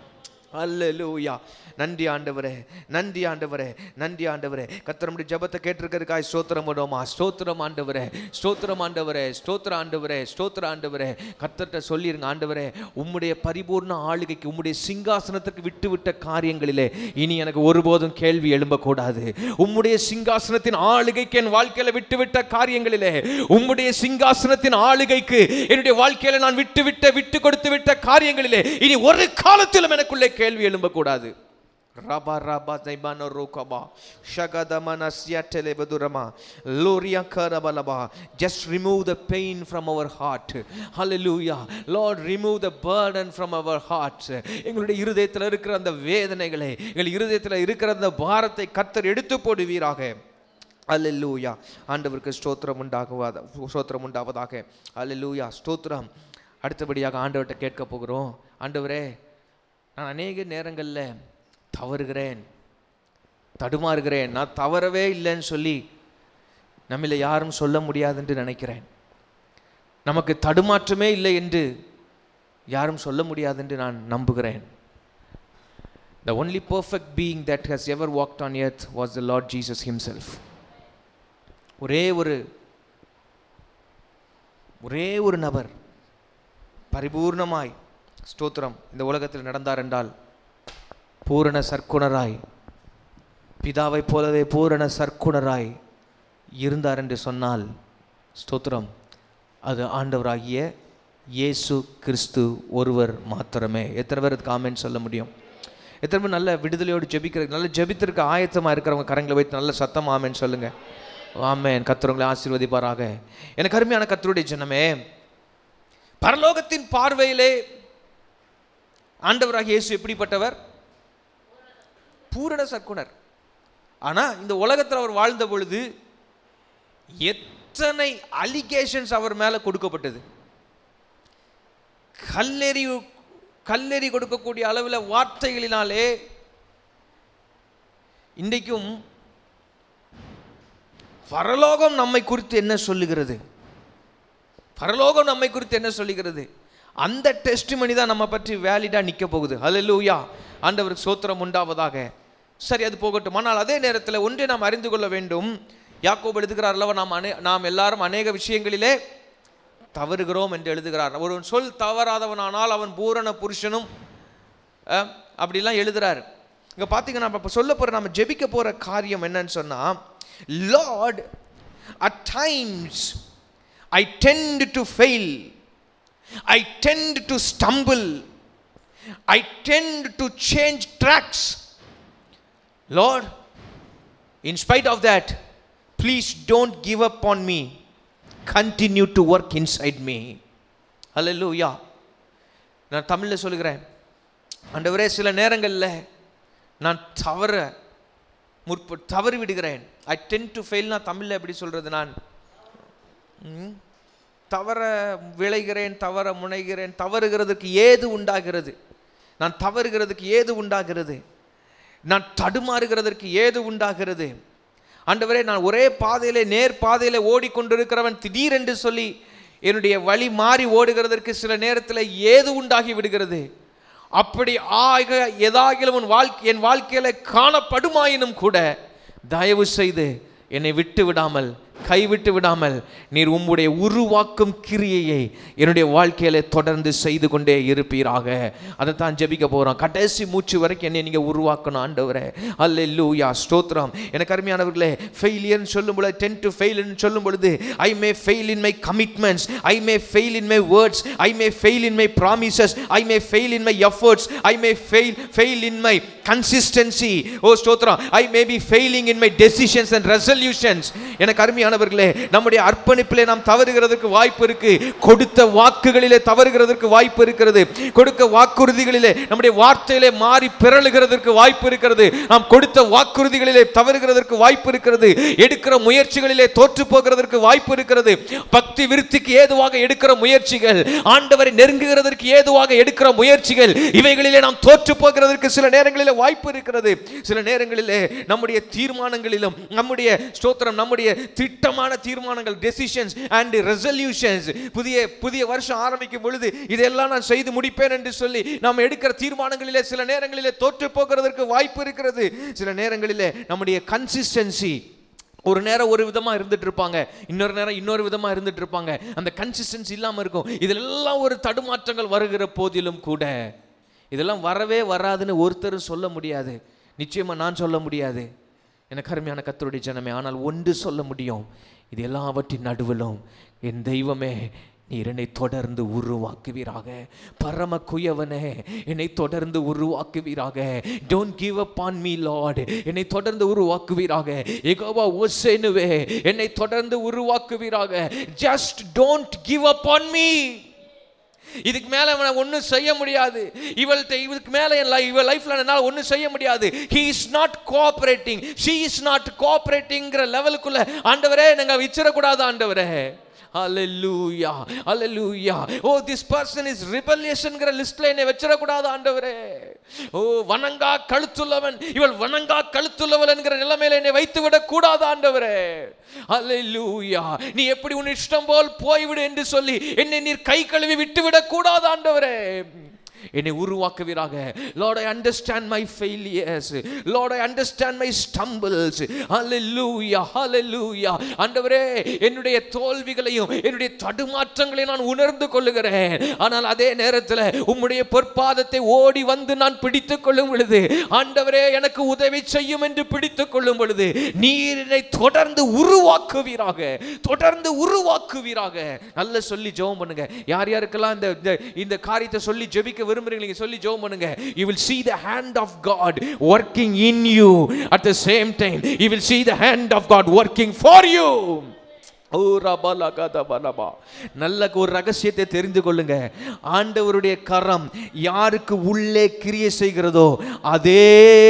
அல்லேலூயா நன்றி ஆண்டவரே நன்றி ஆண்டவரே நன்றி ஆண்டவரே கர்த்தர் நம்முடைய ஜெபத்தை கேட்டிருக்கிறதுக்காய் ஸ்தோத்திரம் பண்ணுவோமா ஸ்தோத்திரம் ஆண்டவரே ஸ்தோத்திரம் ஆண்டவரே ஸ்தோத்திர ஆண்டவரே ஸ்தோத்திர ஆண்டவரே கர்த்தர்கிட்ட சொல்லிருங்க ஆண்டவரே உம்முடைய பரிபூர்ண ஆளுகைக்கு உம்முடைய சிங்காசனத்துக்கு விட்டு விட்ட காரியங்களிலே இனி எனக்கு ஒருபோதும் கேள்வி எழும்பக்கூடாது உம்முடைய சிங்காசனத்தின் ஆளுகைக்கு என் வாழ்க்கையில விட்டு விட்ட காரியங்களிலே உம்முடைய சிங்காசனத்தின் ஆளுகைக்கு என்னுடைய வாழ்க்கையில நான் விட்டு விட்ட விட்டு கொடுத்து விட்ட காரியங்களிலே இனி ஒரு காலத்திலும் எனக்குள்ளே கேள்வி எழும்பக்கூடாது Rabba rabba zaimano rokaba shagadamana siatele bedurama loria karabalaba just remove the pain from our heart hallelujah lord remove the burden from our hearts எங்களுடைய இருதயத்தில் இருக்கிற அந்த வேதனைகளை எங்கள் இருதயத்தில் இருக்கிற அந்த பாரத்தை கர்த்தர் எடுத்து போடுவீராக அல்லேலூயா ஆண்டவருக்கு ஸ்தோத்திரம் உண்டாகுவதா ஸ்தோத்திரம் உண்டாவதாக அல்லேலூயா ஸ்தோத்திரம் அடுத்தபடியாக ஆண்டவர்கிட்ட கேட்க போகிறோம் ஆண்டவரே நான் அநேக நேரங்களில் தவறுகிறேன் தடுமாறுகிறேன் நான் தவறவே இல்லைன்னு சொல்லி நம்மள யாரும் சொல்ல முடியாது என்று நினைக்கிறேன் நமக்கு தடுமாற்றமே இல்லை என்று யாரும் சொல்ல முடியாது என்று நான் நம்புகிறேன் The only perfect being that has ever walked on earth was the Lord Jesus himself. ஒரே ஒரு ஒரே ஒரு நபர் பரிபூர்ணமாய் ஸ்தோத்திரம் இந்த உலகத்தில் நடந்தார் என்றால் பூரண சர்க்குணராய் பிதாவைப் போலவே பூரண சர்க்குணராய் இருந்தார் என்று சொன்னால் ஸ்தோத்திரம் அது ஆண்டவராகிய இயேசு கிறிஸ்து ஒருவர் மாத்திரமே எத்தனை பேர் காமெண்ட் சொல்ல முடியும் எத்தனை பேர் நல்ல விடுதலையோடு ஜெபிக்கிற நல்ல ஜெபித்திருக்க ஆயத்தமாக இருக்கிறவங்க கரங்களை வைத்து நல்ல சத்தம் ஆமேன்னு சொல்லுங்க ஆமேன் கத்துறவங்களை ஆசீர்வதிப்பாராக எனக்கு அருமையான கத்தருடைய ஜனமே பரலோகத்தின் பார்வையிலே ஆண்டவராக இயேசு எப்படிப்பட்டவர் பூரண சர்க்குணர் ஆனா இந்த உலகத்தில் அவர் வாழ்ந்த பொழுது எத்தனை அலிகேஷன்ஸ் அவர் மேல கொடுக்கப்பட்டது கல்லெறி கல்லெறி கொடுக்கக்கூடிய அளவில் வார்த்தைகளினாலே இன்றைக்கும் பரலோகம் நம்மை குறித்து என்ன சொல்லுகிறது பரலோகம் நம்மை குறித்து என்ன சொல்லுகிறது அந்த டெஸ்டிமனி தான் நம்ம பற்றி வேலிடாக நிற்க போகுது ஹalleluya ஆண்டவருக்கு சோத்திரம் உண்டாவதாக சரி அது போகட்டும் ஆனால் அதே நேரத்தில் ஒன்றை நாம் அறிந்து கொள்ள வேண்டும் யாக்கோபு எழுதுகிறார் அல்லவா நாம் அனே நாம் எல்லாரும் அநேக விஷயங்களிலே தவறுகிறோம் என்று எழுதுகிறார் ஒரு சொல் தவறாதவனானால் அவன் பூரண புருஷனும் அஹ், அப்படிலாம் எழுதுறாரு இங்கே பார்த்தீங்கன்னா நம்ம இப்போ சொல்ல போகிற நம்ம ஜெபிக்க போகிற காரியம் என்னன்னு சொன்னால் Lord at times I tend to fail I tend to stumble I tend to change tracks Lord in spite of that please don't give up on me continue to work inside me hallelujah நான் தமிழில் சொல்லுகிறேன் ஆண்டவரே சில நேரங்களில் நான் தவற முற்ப தவறி விடுகிறேன் ஐ டென் டு ஃபெயில் நான் தமிழில் எப்படி சொல்கிறது நான் ம், தவற விளைகிறேன் தவற முனைகிறேன் தவறுகிறதுக்கு ஏது உண்டாகிறது நான் தவறுகிறதுக்கு ஏது உண்டாகிறது நான் தடுமாறுகிறதற்கு ஏது உண்டாகிறது ஆண்டவரே நான் ஒரே பாதையிலே நேர் பாதையிலே ஓடிக்கொண்டிருக்கிறவன் திடீரென்று சொல்லி என்னுடைய வழி மாறி ஓடுகிறதற்கு சில நேரத்தில் ஏது உண்டாகி விடுகிறது அப்படி ஆக எதாகிலும் உன் வாழ்க்கை என் வாழ்க்கையில காணப்படுமாயினும் கூட தயவு செய்து என்னை விட்டு விடாமல் கைவிட்டு விடாமல் நீர் உம்முடைய உருவாக்கும் கிரியையை என்னுடைய வாழ்க்கையில தொடர்ந்து செய்து கொண்டே இருப்பீராக அதைத்தான் ஜெபிக்க போறோம் கடைசி மூச்சு வரைக்கும் என்னை நீங்க உருவாக்கணும் ஆண்டவரே அல்லேலூயா ஸ்தோத்திரம் எனக்கு அருமையானவர்களே ஃபெயிலியர்னு சொல்லும் பொழுது டென் டு ஃபெயில்னு சொல்லும் பொழுது I may fail in my commitments I may fail in my words I may fail in my promises I may fail in my efforts I may fail fail in my consistency ஓ ஸ்தோத்திரம் I may be failing in my decisions and resolutions எனக்கு அருமையானவர்களே நம்முடைய அர்ப்பணிப்பிலே நாம் தவறுகிறதற்கு வாய்ப்பு இருக்கு கொடுத்த வாக்குகளிலே தவறுகிறதற்கு வாய்ப்பு இருக்கிறது கொடுக்க வாக்குறுதிகளிலே நம்முடைய வார்த்தையிலே மாறி பிறழுகிறதற்கு வாய்ப்பு இருக்கிறது நாம் கொடுத்த வாக்குறுதிகளிலே தவறுகிறதற்கு வாய்ப்பு இருக்கிறது எடுக்கிற முயற்சிகளிலே தோற்று போகிறதற்கு வாய்ப்பு இருக்கிறது பக்தி விருத்திக்கு ஏதுவாக எடுக்கிற முயற்சிகள் ஆண்டவரை நெருங்குகிறதற்கு ஏதுவாக எடுக்கிற முயற்சிகள் இவைகளிலே நாம் தோற்று போகிறதற்கு சில நேரங்களிலே வாய்ப்பு இருக்கிறது சில நேரங்களிலே நம்முடைய தீர்மானங்களிலும் நம்முடைய ஸ்தோத்திரம் நம்முடைய திட்டமான தீர்மானங்கள் டெசிஷன்ஸ் அண்ட் ரெசல்யூஷன்ஸ் புதிய புதிய வருஷம் ஆரம்பிக்கும் பொழுது இதெல்லாம் நான் செய்து முடிப்பேன் என்று சொல்லி நாம் எடுக்கிற தீர்மானங்களிலே சில நேரங்களிலே தோற்று போகிறதற்கு வாய்ப்பு இருக்கிறது சில நேரங்களிலே நம்முடைய கன்சிஸ்டன்சி ஒரு நேரம் ஒரு விதமா இருந்துட்டு இருப்பாங்க இன்னொரு நேரம் இன்னொரு விதமா இருந்துட்டு இருப்பாங்க அந்த கன்சிஸ்டன்சி இல்லாம இருக்கும் இதெல்லாம் ஒரு தடுமாற்றங்கள் வருகிற போதிலும் கூட இதெல்லாம் வரவே வராதுன்னு ஒருத்தரும் சொல்ல முடியாது நிச்சயமா நான் சொல்ல முடியாது எனக்கு அருமையான கத்தருடைய ஜனமே ஆனால் ஒன்று சொல்ல முடியும் இது எல்லாவற்றின் நடுவிலும் என் தெய்வமே நீர் என்னை தொடர்ந்து உருவாக்குவீராக பரம குயவனே என்னை தொடர்ந்து உருவாக்குவீராக don't give up on me Lord என்னை தொடர்ந்து உருவாக்குவீராக எகோவா ஓசேனுவே என்னை தொடர்ந்து உருவாக்குவீராக just don't give up on me இதுக்கு மேல அவனை ஒன்றும் செய்ய முடியாது இவள்கிட்ட இதுக்கு மேல என் life- இவள் லைஃப்ல என்னால் ஒன்றும் செய்ய முடியாது he is not cooperating she is not கோஆபரேட்டிங்கிற லெவலுக்குள்ள ஆண்டவரே நாங்கள் வச்சிடக்கூடாது ஆண்டவரே Hallelujah. Hallelujah. Oh, this person is rebelliousங்கிற லிஸ்ட்ல என்னை வச்சிடக்கூடாது ஆண்டவரே ஓ வணங்கா கழுத்துள்ளவன் இவள் வணங்கா கழுத்துள்ளவள் என்கிற நிலைமையில என்னை வைத்து விடக் கூடாது ஆண்டவரே Hallelujah. நீ எப்படி உன் இஷ்டம் போல் போய்விடு என்று சொல்லி என்னை நீர் கை கழுவி விட்டு விடக் கூடாது ஆண்டவரே என்னை உருவாக்குவீராக Lord I understand my failures Lord I understand my stumbles ஹalleluya ஹalleluya ஆண்டவரே என்னுடைய தோல்விகளையும் என்னுடைய தடுமாற்றங்களையும் நான் உணர்ந்து கொள்ளுகிறேன் ஆனால் அதே நேரத்தில் உம்முடைய பொற்பாதத்தை ஓடி வந்து நான் பிடித்துக் கொள்ளும் பொழுது ஆண்டவரே எனக்கு உதவி செய்யும் என்று பிடித்துக் கொள்ளும் பொழுது நீர் என்னை தொடர்ந்து உருவாக்குவீராக தொடர்ந்து உருவாக்குவீராக நல்ல சொல்லி ஜெபம் பண்ணுங்க யார் யாருக்கெல்லாம் இந்த இந்த- இந்த காரியத்தை சொல்லி ஜெபிக்க விரும்புறீங்க நீங்க சொல்லி ஜெபம் பண்ணுங்க you will see the hand of god working in you at the same time you will see the hand of god working for you ஓ ரபல கதபலபா. நல்ல ஒரு ரகசியத்தை தெரிந்து கொள்ளுங்க ஆண்டவருடைய கரம் யாருக்கு உள்ளே கிரியை செய்கிறதோ அதே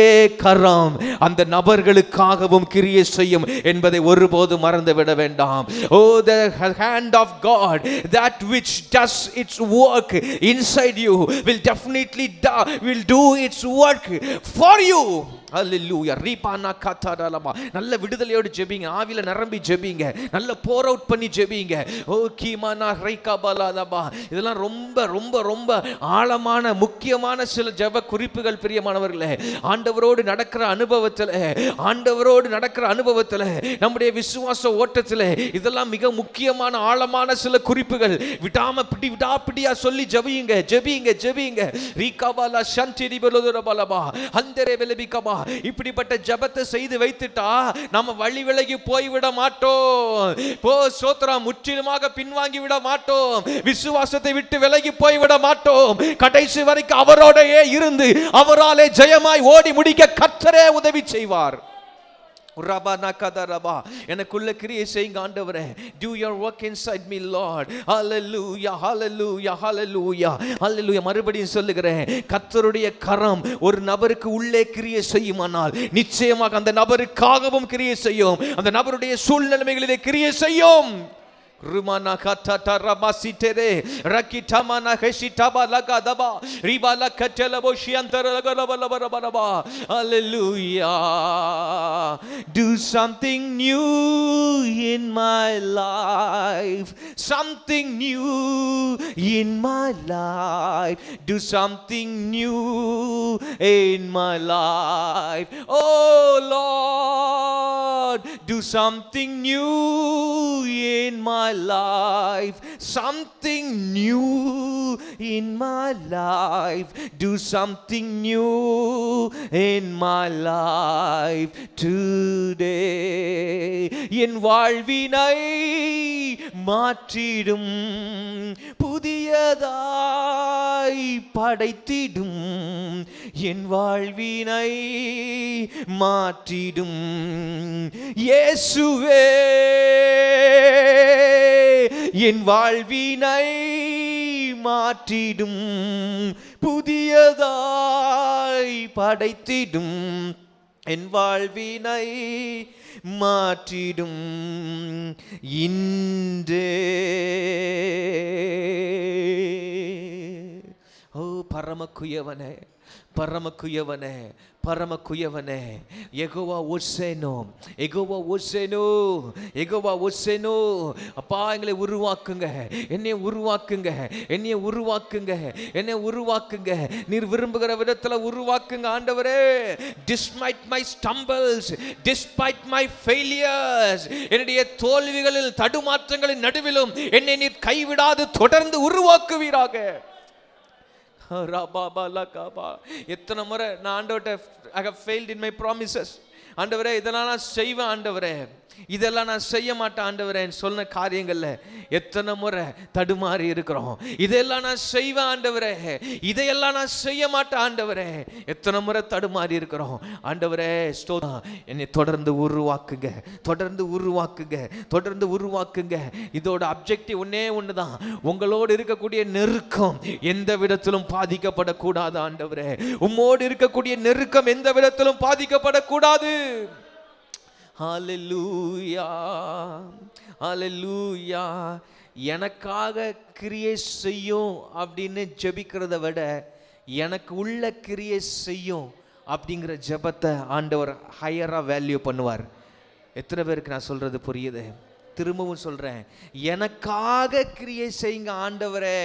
கரம் அந்த நபர்களுக்காகவும் கிரியை செய்யும் என்பதை ஒருபோதும் மறந்து விட வேண்டாம் ஓ the hand of god that which does its work inside you will definitely do, will do its work for you Hallelujah. ரீபானா காத்தாடலமா. நல்ல விடுதலையோடு ஜெபிங்க ஆவில நிரம்பி ஜெபிங்க நல்ல போர் அவுட் பண்ணி ஜெபிங்க ஓ கீமானா ரைகா பலாதபா இதெல்லாம் ரொம்ப ரொம்ப ரொம்ப ஆழமான முக்கியமான சில ஜெப குறிப்புகள் பிரியமானவர்களே ஆண்டவரோடு நடக்கிற அனுபவத்தில் ஆண்டவரோடு நடக்கிற அனுபவத்தில் நம்முடைய விசுவாச ஓட்டத்தில் இதெல்லாம் மிக முக்கியமான ஆழமான சில குறிப்புகள் விடாம பிடி விடாப்பிடியா சொல்லி ஜெபியுங்க ஜெபியுங்க ஜெபியுங்க ரீகாபாலா சந்திரி பலபா அந்தரே வெலபிகபா இப்படிப்பட்ட ஜெபத்தை செய்து வைத்துட்டா நம்ம வழி விலகி போய்விட மாட்டோம் போ சோத்ரா முற்றிலுமாக பின்வாங்கி விட மாட்டோம் விசுவாசத்தை விட்டு விலகி போய்விட மாட்டோம் கடைசி வரைக்கும் அவரோடையே இருந்து அவராலே ஜெயமாய் ஓடி முடிக்க கர்த்தரே உதவி செய்வார் ரபா நகத ரபா எனக்குள்ள கிரியை செய்யுங்க ஆண்டவரே do your work inside me lord hallelujah hallelujah hallelujah hallelujah மறுபடியும் சொல்லுகிறேன் கர்த்தருடைய கரம் ஒரு நபருக்கு உள்ளே கிரியை செய்யுமானால் நிச்சயமாக அந்த நபருக்காகவும் கிரியை செய்யும் அந்த நபருடைய சூழ்நிலைகளிலே கிரியை செய்யும் Rumana katata ramasitere rakitamana heshitaba lagadaba ribala katelabo shiantara lagalabalabaraba Hallelujah Do something new in my life something new in my life do something new in my life oh Lord do something new in my life something new in my life do something new in my life today என் வாழ்வினை மாற்றிடும் புதியதாய் படைத்திடும் என் வாழ்வினை மாற்றிடும் இயேசுவே என் வாழ்வினை மாற்றிடும் புதியதாய் படைத்திடும் என் வாழ்வினை மாற்றிடும் இன்றே ஓ பரமக்குயவனே பரமக்குயவனே பரமக்குயவனே எகோவா ஒசேனோ எகோவா ஒசேனோ எகோவா ஒசேனோ அப்பா எங்களை உருவாக்குங்க என்னை உருவாக்குங்க என்னைய உருவாக்குங்க என்னை உருவாக்குங்க நீர் விரும்புகிற விதத்துல உருவாக்குங்க ஆண்டவரே despite my stumbles despite my failures என்னுடைய தோல்விகளில் தடுமாற்றங்களின் நடுவிலும் என்னை நீர் கைவிடாது தொடர்ந்து உருவாக்குவீராக ராபாபா லகாபா எத்தனை முறை நான் ஆண்டவர்கிட்ட I have failed in my promises ஆண்டவரே இதெல்லாம் நான் செய்வேன் ஆண்டவரே இதெல்லாம் நான் செய்ய மாட்டேன் ஆண்டவரேன்னு சொன்ன காரியங்கள்ல எத்தனை முறை தடுமாறி இருக்கிறோம் இதெல்லாம் நான் செய்வேன் ஆண்டவரே இதையெல்லாம் நான் செய்ய மாட்டேன் ஆண்டவரே எத்தனை முறை தடுமாறி இருக்கிறோம் ஆண்டவரே ஸ்தோதா என்னை தொடர்ந்து உருவாக்குங்க தொடர்ந்து உருவாக்குங்க தொடர்ந்து உருவாக்குங்க இதோட அப்ஜெக்டிவ் ஒன்னே ஒன்று தான் உங்களோடு இருக்கக்கூடிய நெருக்கம் எந்த விதத்திலும் பாதிக்கப்படக்கூடாது ஆண்டவரே உம்மோடு இருக்கக்கூடிய நெருக்கம் எந்த விதத்திலும் பாதிக்கப்படக்கூடாது ஹalleluya ஹalleluya எனக்காக கிரியை செய்யும் அப்படின்னு ஜெபிக்கிறத விட எனக்கு உள்ள கிரியை செய்யும் அப்படிங்கிற ஜெபத்தை ஆண்டவர் ஹையராக வேல்யூ பண்ணுவார் எத்தனை பேருக்கு நான் சொல்றது புரியுது திரும்பவும் சொல்றேன் எனக்காக கிரியை செய்யுங்க ஆண்டவரே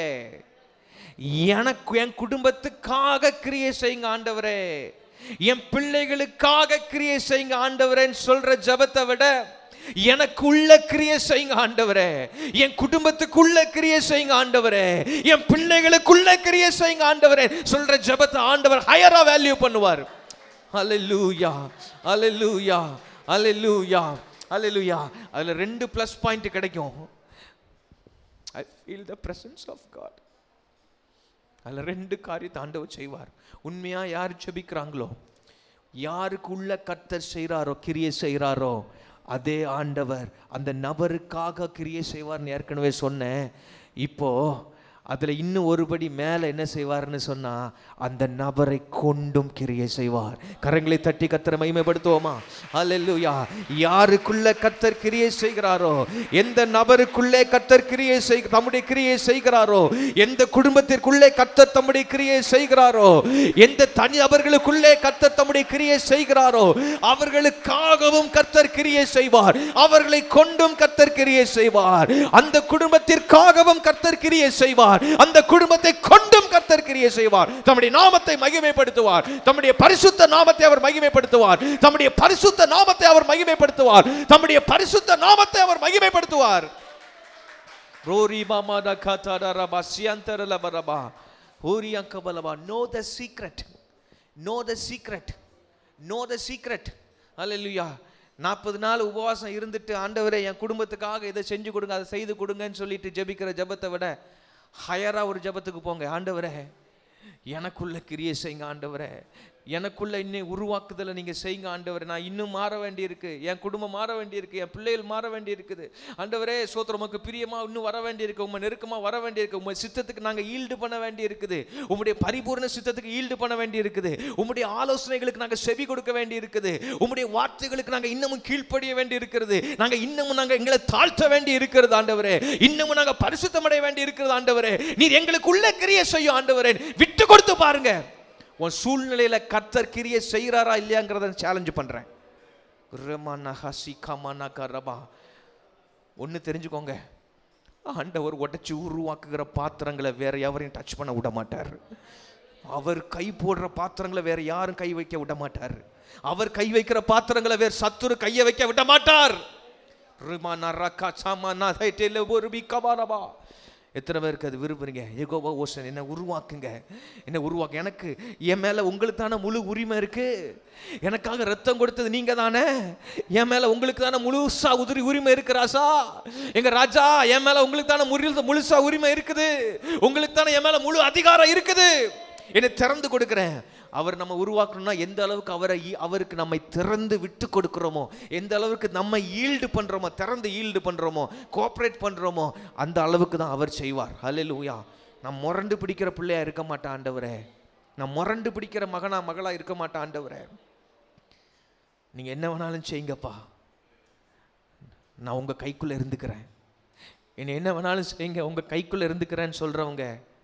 எனக்கு என் குடும்பத்துக்காக கிரியை செய்யுங்க ஆண்டவரே என் பிள்ளைகளுக்காக கிரியை செய்யுங்க ஆண்டவரேன்னு சொல்ற ஜபத்தை விட எனக்குள்ள கிரியை செய்யுங்க ஆண்டவரே என் குடும்பத்துக்குள்ள கிரியை செய்யுங்க ஆண்டவரே என் பிள்ளைகளுக்குள்ள கிரியை செய்யுங்க ஆண்டவரே சொல்ற ஜபத்தை ஆண்டவர் ஹையரா வேல்யூ பண்ணுவார் அல்லேலூயா அல்லேலூயா அல்லேலூயா அல்லேலூயா அதுல ரெண்டு ப்ளஸ் பாயிண்ட் கிடைக்கும் I feel the presence of God அதில் ரெண்டு காரியத்தை ஆண்டவர் செய்வார் உண்மையா யார் ஜெபிக்கிறாங்களோ யாருக்கு உள்ள கர்த்தர் செய்கிறாரோ கிரியை செய்கிறாரோ அதே ஆண்டவர் அந்த நபருக்காக கிரியை செய்வார்னு ஏற்கனவே சொன்னேன் இப்போ அதில் இன்னும் ஒருபடி மேலே என்ன செய்வார்னு சொன்னா அந்த நபரை கொண்டும் கிரியை செய்வார் கரங்களை தட்டி கத்தரை மகிமைப்படுத்துவோமா அல்லேலூயா யாருக்குள்ள கத்தர் கிரியை செய்கிறாரோ எந்த நபருக்குள்ளே கத்தர் கிரியை செய் தம்முடைய கிரியை செய்கிறாரோ எந்த குடும்பத்திற்குள்ளே கத்தர் தம்முடைய கிரியை செய்கிறாரோ எந்த தனி நபர்களுக்குள்ளே கத்தர் தம்முடைய கிரியை செய்கிறாரோ அவர்களுக்காகவும் கத்தர் கிரியை செய்வார் அவர்களை கொண்டும் கத்தர் கிரியை செய்வார் அந்த குடும்பத்திற்காகவும் கத்தர் கிரியை செய்வார் அந்த குடும்பத்தை கொண்டும் கத்தர் கிரியை செய்வார் தம்முடைய நாமத்தை மகிமைப்படுத்துவார் தம்முடைய பரிசுத்த நாமத்தை அவர் மகிமைப்படுத்துவார் தம்முடைய பரிசுத்த நாமத்தை அவர் மகிமைப்படுத்துவார் தம்முடைய பரிசுத்த நாமத்தை அவர் மகிமைப்படுத்துவார் ரோரி மாமாடா காத்தாடா ரபா சியந்தர லபரபா ஹோரி அங்கபலபா know the secret know the secret know the secret அல்லேலூயா நாற்பது நாள் உபவாசம் இருந்துட்டு ஆண்டவரே என் குடும்பத்துக்காக இதை செஞ்சு கொடுங்க அதை செய்து கொடுங்கன்னு சொல்லிட்டு ஜெபிக்கிற ஜெபத்தை விட ஹையரா ஒரு ஜெபத்துக்கு போங்க ஆண்டவரே எனக்குள்ள கிரியை செய்யுங்க ஆண்டவரே எனக்குள்ள இன்னும் உருவாக்குதலை நீங்க செய்யுங்க ஆண்டவரே நான் இன்னும் மாற வேண்டியிருக்கு என் குடும்பம் மாற வேண்டியிருக்கு என் பிள்ளைகள் மாற வேண்டியிருக்குது ஆண்டவரே சோத்திரம் உமக்கு பிரியமா இன்னும் வர வேண்டியிருக்கு உங்க நெருக்கமா வர வேண்டியிருக்கு உங்க சித்தத்துக்கு நாங்க ஈல்டு பண்ண வேண்டி இருக்குது உங்களுடைய பரிபூர்ண சித்தத்துக்கு ஈல்டு பண்ண வேண்டி இருக்குது உங்களுடைய ஆலோசனைகளுக்கு நாங்க செவி கொடுக்க வேண்டி இருக்குது உங்களுடைய வார்த்தைகளுக்கு நாங்க இன்னமும் கீழ்ப்படிய வேண்டி இருக்கிறது நாங்க இன்னமும் நாங்க எங்களை தாழ்த்த வேண்டி இருக்கிறது ஆண்டவரே இன்னமும் நாங்க பரிசுத்தமடைய வேண்டி இருக்கிறது ஆண்டவரே நீர் எங்களுக்குள்ள கிரிய செய்யும் ஆண்டவரே விட்டு கொடுத்து பாருங்க உன் சூழ்நிலையில கர்த்தர் கிரியை செய்கிறாரா இல்லையாங்கிறத சேலஞ்சு பண்றேன் ரமண ஹசி கமன கரபா ஒன்று தெரிஞ்சுக்கோங்க ஆண்டவர் உடைச்சு உருவாக்குகிற பாத்திரங்களை வேற எவரையும் டச் பண்ண விட மாட்டார் அவர் கை போடுற பாத்திரங்களை வேற யாரும் கை வைக்க விட மாட்டார் அவர் கை வைக்கிற பாத்திரங்களை வேற சத்துரு கையை வைக்க விட மாட்டார் ரிமானா ரக்கா சாமானா தைட்டேல ஒரு பிக்கபாரபா எத்தனை பேருக்கு அது விரும்புறீங்க ஏகோவா ஓசன் என்ன உருவாக்குங்க என்ன உருவாக்கு எனக்கு என் மேல உங்களுக்கு தானே முழு உரிமை இருக்கு எனக்காக ரத்தம் கொடுத்தது நீங்க தானே என் மேல உங்களுக்கு தானே முழுசா உதிரி உரிமை இருக்கு ராசா எங்க ராஜா என் மேல உங்களுக்கு தானே முழு முழுசா உரிமை இருக்குது உங்களுக்கு தானே என் மேல முழு அதிகாரம் இருக்குது என்னை திறந்து கொடுக்கிறேன் அவர் நம்ம உருவாக்கணும்னா எந்த அளவுக்கு அவரை ஈ- அவருக்கு நம்மை திறந்து விட்டு கொடுக்கிறோமோ எந்த அளவுக்கு நம்ம ஈல்டு பண்றோமோ திறந்து ஈல்டு பண்றோமோ கோஆப்ரேட் பண்றோமோ அந்த அளவுக்கு தான் அவர் செய்வார் ஹalleluya நான் முரண்டு பிடிக்கிற பிள்ளையா இருக்க மாட்டேன் ஆண்டவரே நான் முரண்டு பிடிக்கிற மகனா மகளா இருக்க மாட்டேன் ஆண்டவரே நீங்க என்ன வேணாலும் செய்யுங்கப்பா நான் உங்க கைக்குள்ள இருந்துக்கிறேன் என்னை என்ன வேணாலும் செய்யுங்க உங்க கைக்குள்ள இருந்துக்கிறேன்னு சொல்றவங்க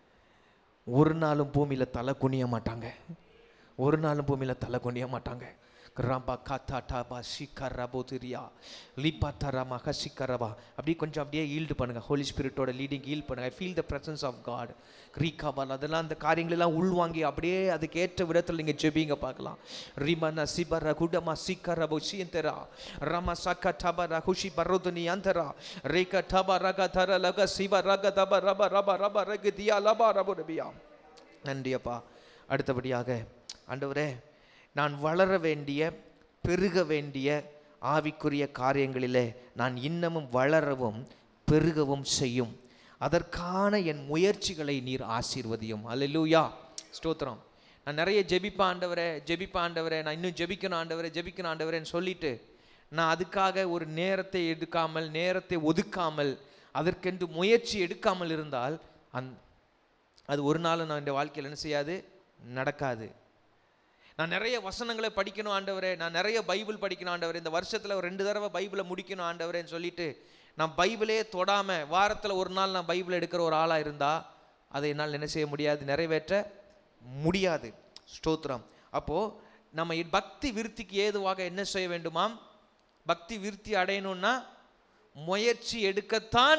ஒரு நாளும் பூமியில தலை குனிய மாட்டாங்க ஒரு நாளும் பூமியில தலை குனிய மாட்டாங்க ரபா காத்தா டாபா சிக்கரபோ திரியா லிப்பா தரமா ஹசிக்கரபா அப்படியே கொஞ்சம் அப்படியே ஈல்டு பண்ணுங்க ஹோலி ஸ்பிரிட்டோட லீடிங் ஈல்ட் பண்ணுங்க I feel the presence of God ரீகாபால் அதெல்லாம் அந்த காரியங்களெல்லாம் உள்வாங்கி அப்படியே அதுக்கு ஏற்ற விதத்தில் நீங்கள் ஜெபிங்க பார்க்கலாம் ரிமன சிபர குடமா சிக்கரபோ சியந்தரா ரம சக்க டபர ஹுஷி பரோதுனி அந்தரா ரேக டப ரக தர லக சிவ ரக தப ரப ரப ரப ரக தியா லபா ரபு ரபியா நன்றி அப்பா அடுத்தபடியாக ஆண்டவரே நான் வளர வேண்டிய பெருக வேண்டிய ஆவிக்குரிய காரியங்களிலே நான் இன்னமும் வளரவும் பெருகவும் செய்யும் அதற்கான என் முயற்சிகளை நீர் ஆசீர்வதியும் அல்லேலூயா ஸ்தோத்திரம் நான் நிறைய ஜெபிப்பேன் ஆண்டவரே ஜெபிப்பேன் ஆண்டவரே நான் இன்னும் ஜெபிக்கணும் ஆண்டவரே ஜெபிக்கணும் ஆண்டவரேன்னு சொல்லிட்டு நான் அதுக்காக ஒரு நேரத்தை எடுக்காமல் நேரத்தை ஒதுக்காமல் அதற்கென்று முயற்சி எடுக்காமல் இருந்தால் அந் அது ஒரு நாள் நான் இந்த வாழ்க்கையில் என்ன செய்யாது நடக்காது நான் நிறைய வசனங்களை படிக்கணும் ஆண்டவரே நான் நிறைய பைபிள் படிக்கணும் ஆண்டவரே இந்த வருஷத்தில் ஒரு ரெண்டு தடவை பைபிளை முடிக்கணும் ஆண்டவரேன்னு சொல்லிட்டு நான் பைபிளே தொடாமல் வாரத்தில் ஒரு நாள் நான் பைபிள் எடுக்கிற ஒரு ஆளாக இருந்தால் அதை என்னால் என்ன செய்ய முடியாது நிறைவேற்ற முடியாது ஸ்தோத்திரம் அப்போது நம்ம இ- பக்தி விருத்திக்கு ஏதுவாக என்ன செய்ய வேண்டுமாம் பக்தி விருத்தி அடையணும்னா முயற்சி எடுக்கத்தான்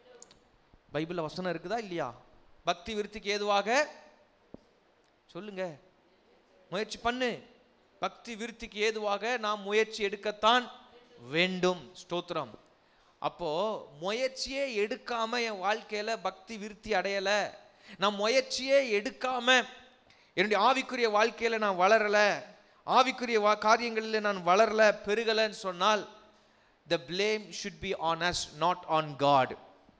பைபிளில் வசனம் இருக்குதா இல்லையா பக்தி விருத்திக்கு ஏதுவாக சொல்லுங்க முயற்சி பண்ணு பக்தி விருத்திக்கு ஏதுவாக நாம் முயற்சி எடுக்கத்தான் வேண்டும் ஸ்தோத்திரம் அப்போ முயற்சியே எடுக்காம என் வாழ்க்கையில பக்தி விருத்தி அடையல நான் முயற்சியே எடுக்காம என்னுடைய ஆவிக்குரிய வாழ்க்கையில நான் வளரல ஆவிக்குரிய வா காரியங்களில் நான் வளரல பெருகலைன்னு சொன்னால் the blame should be on us not on god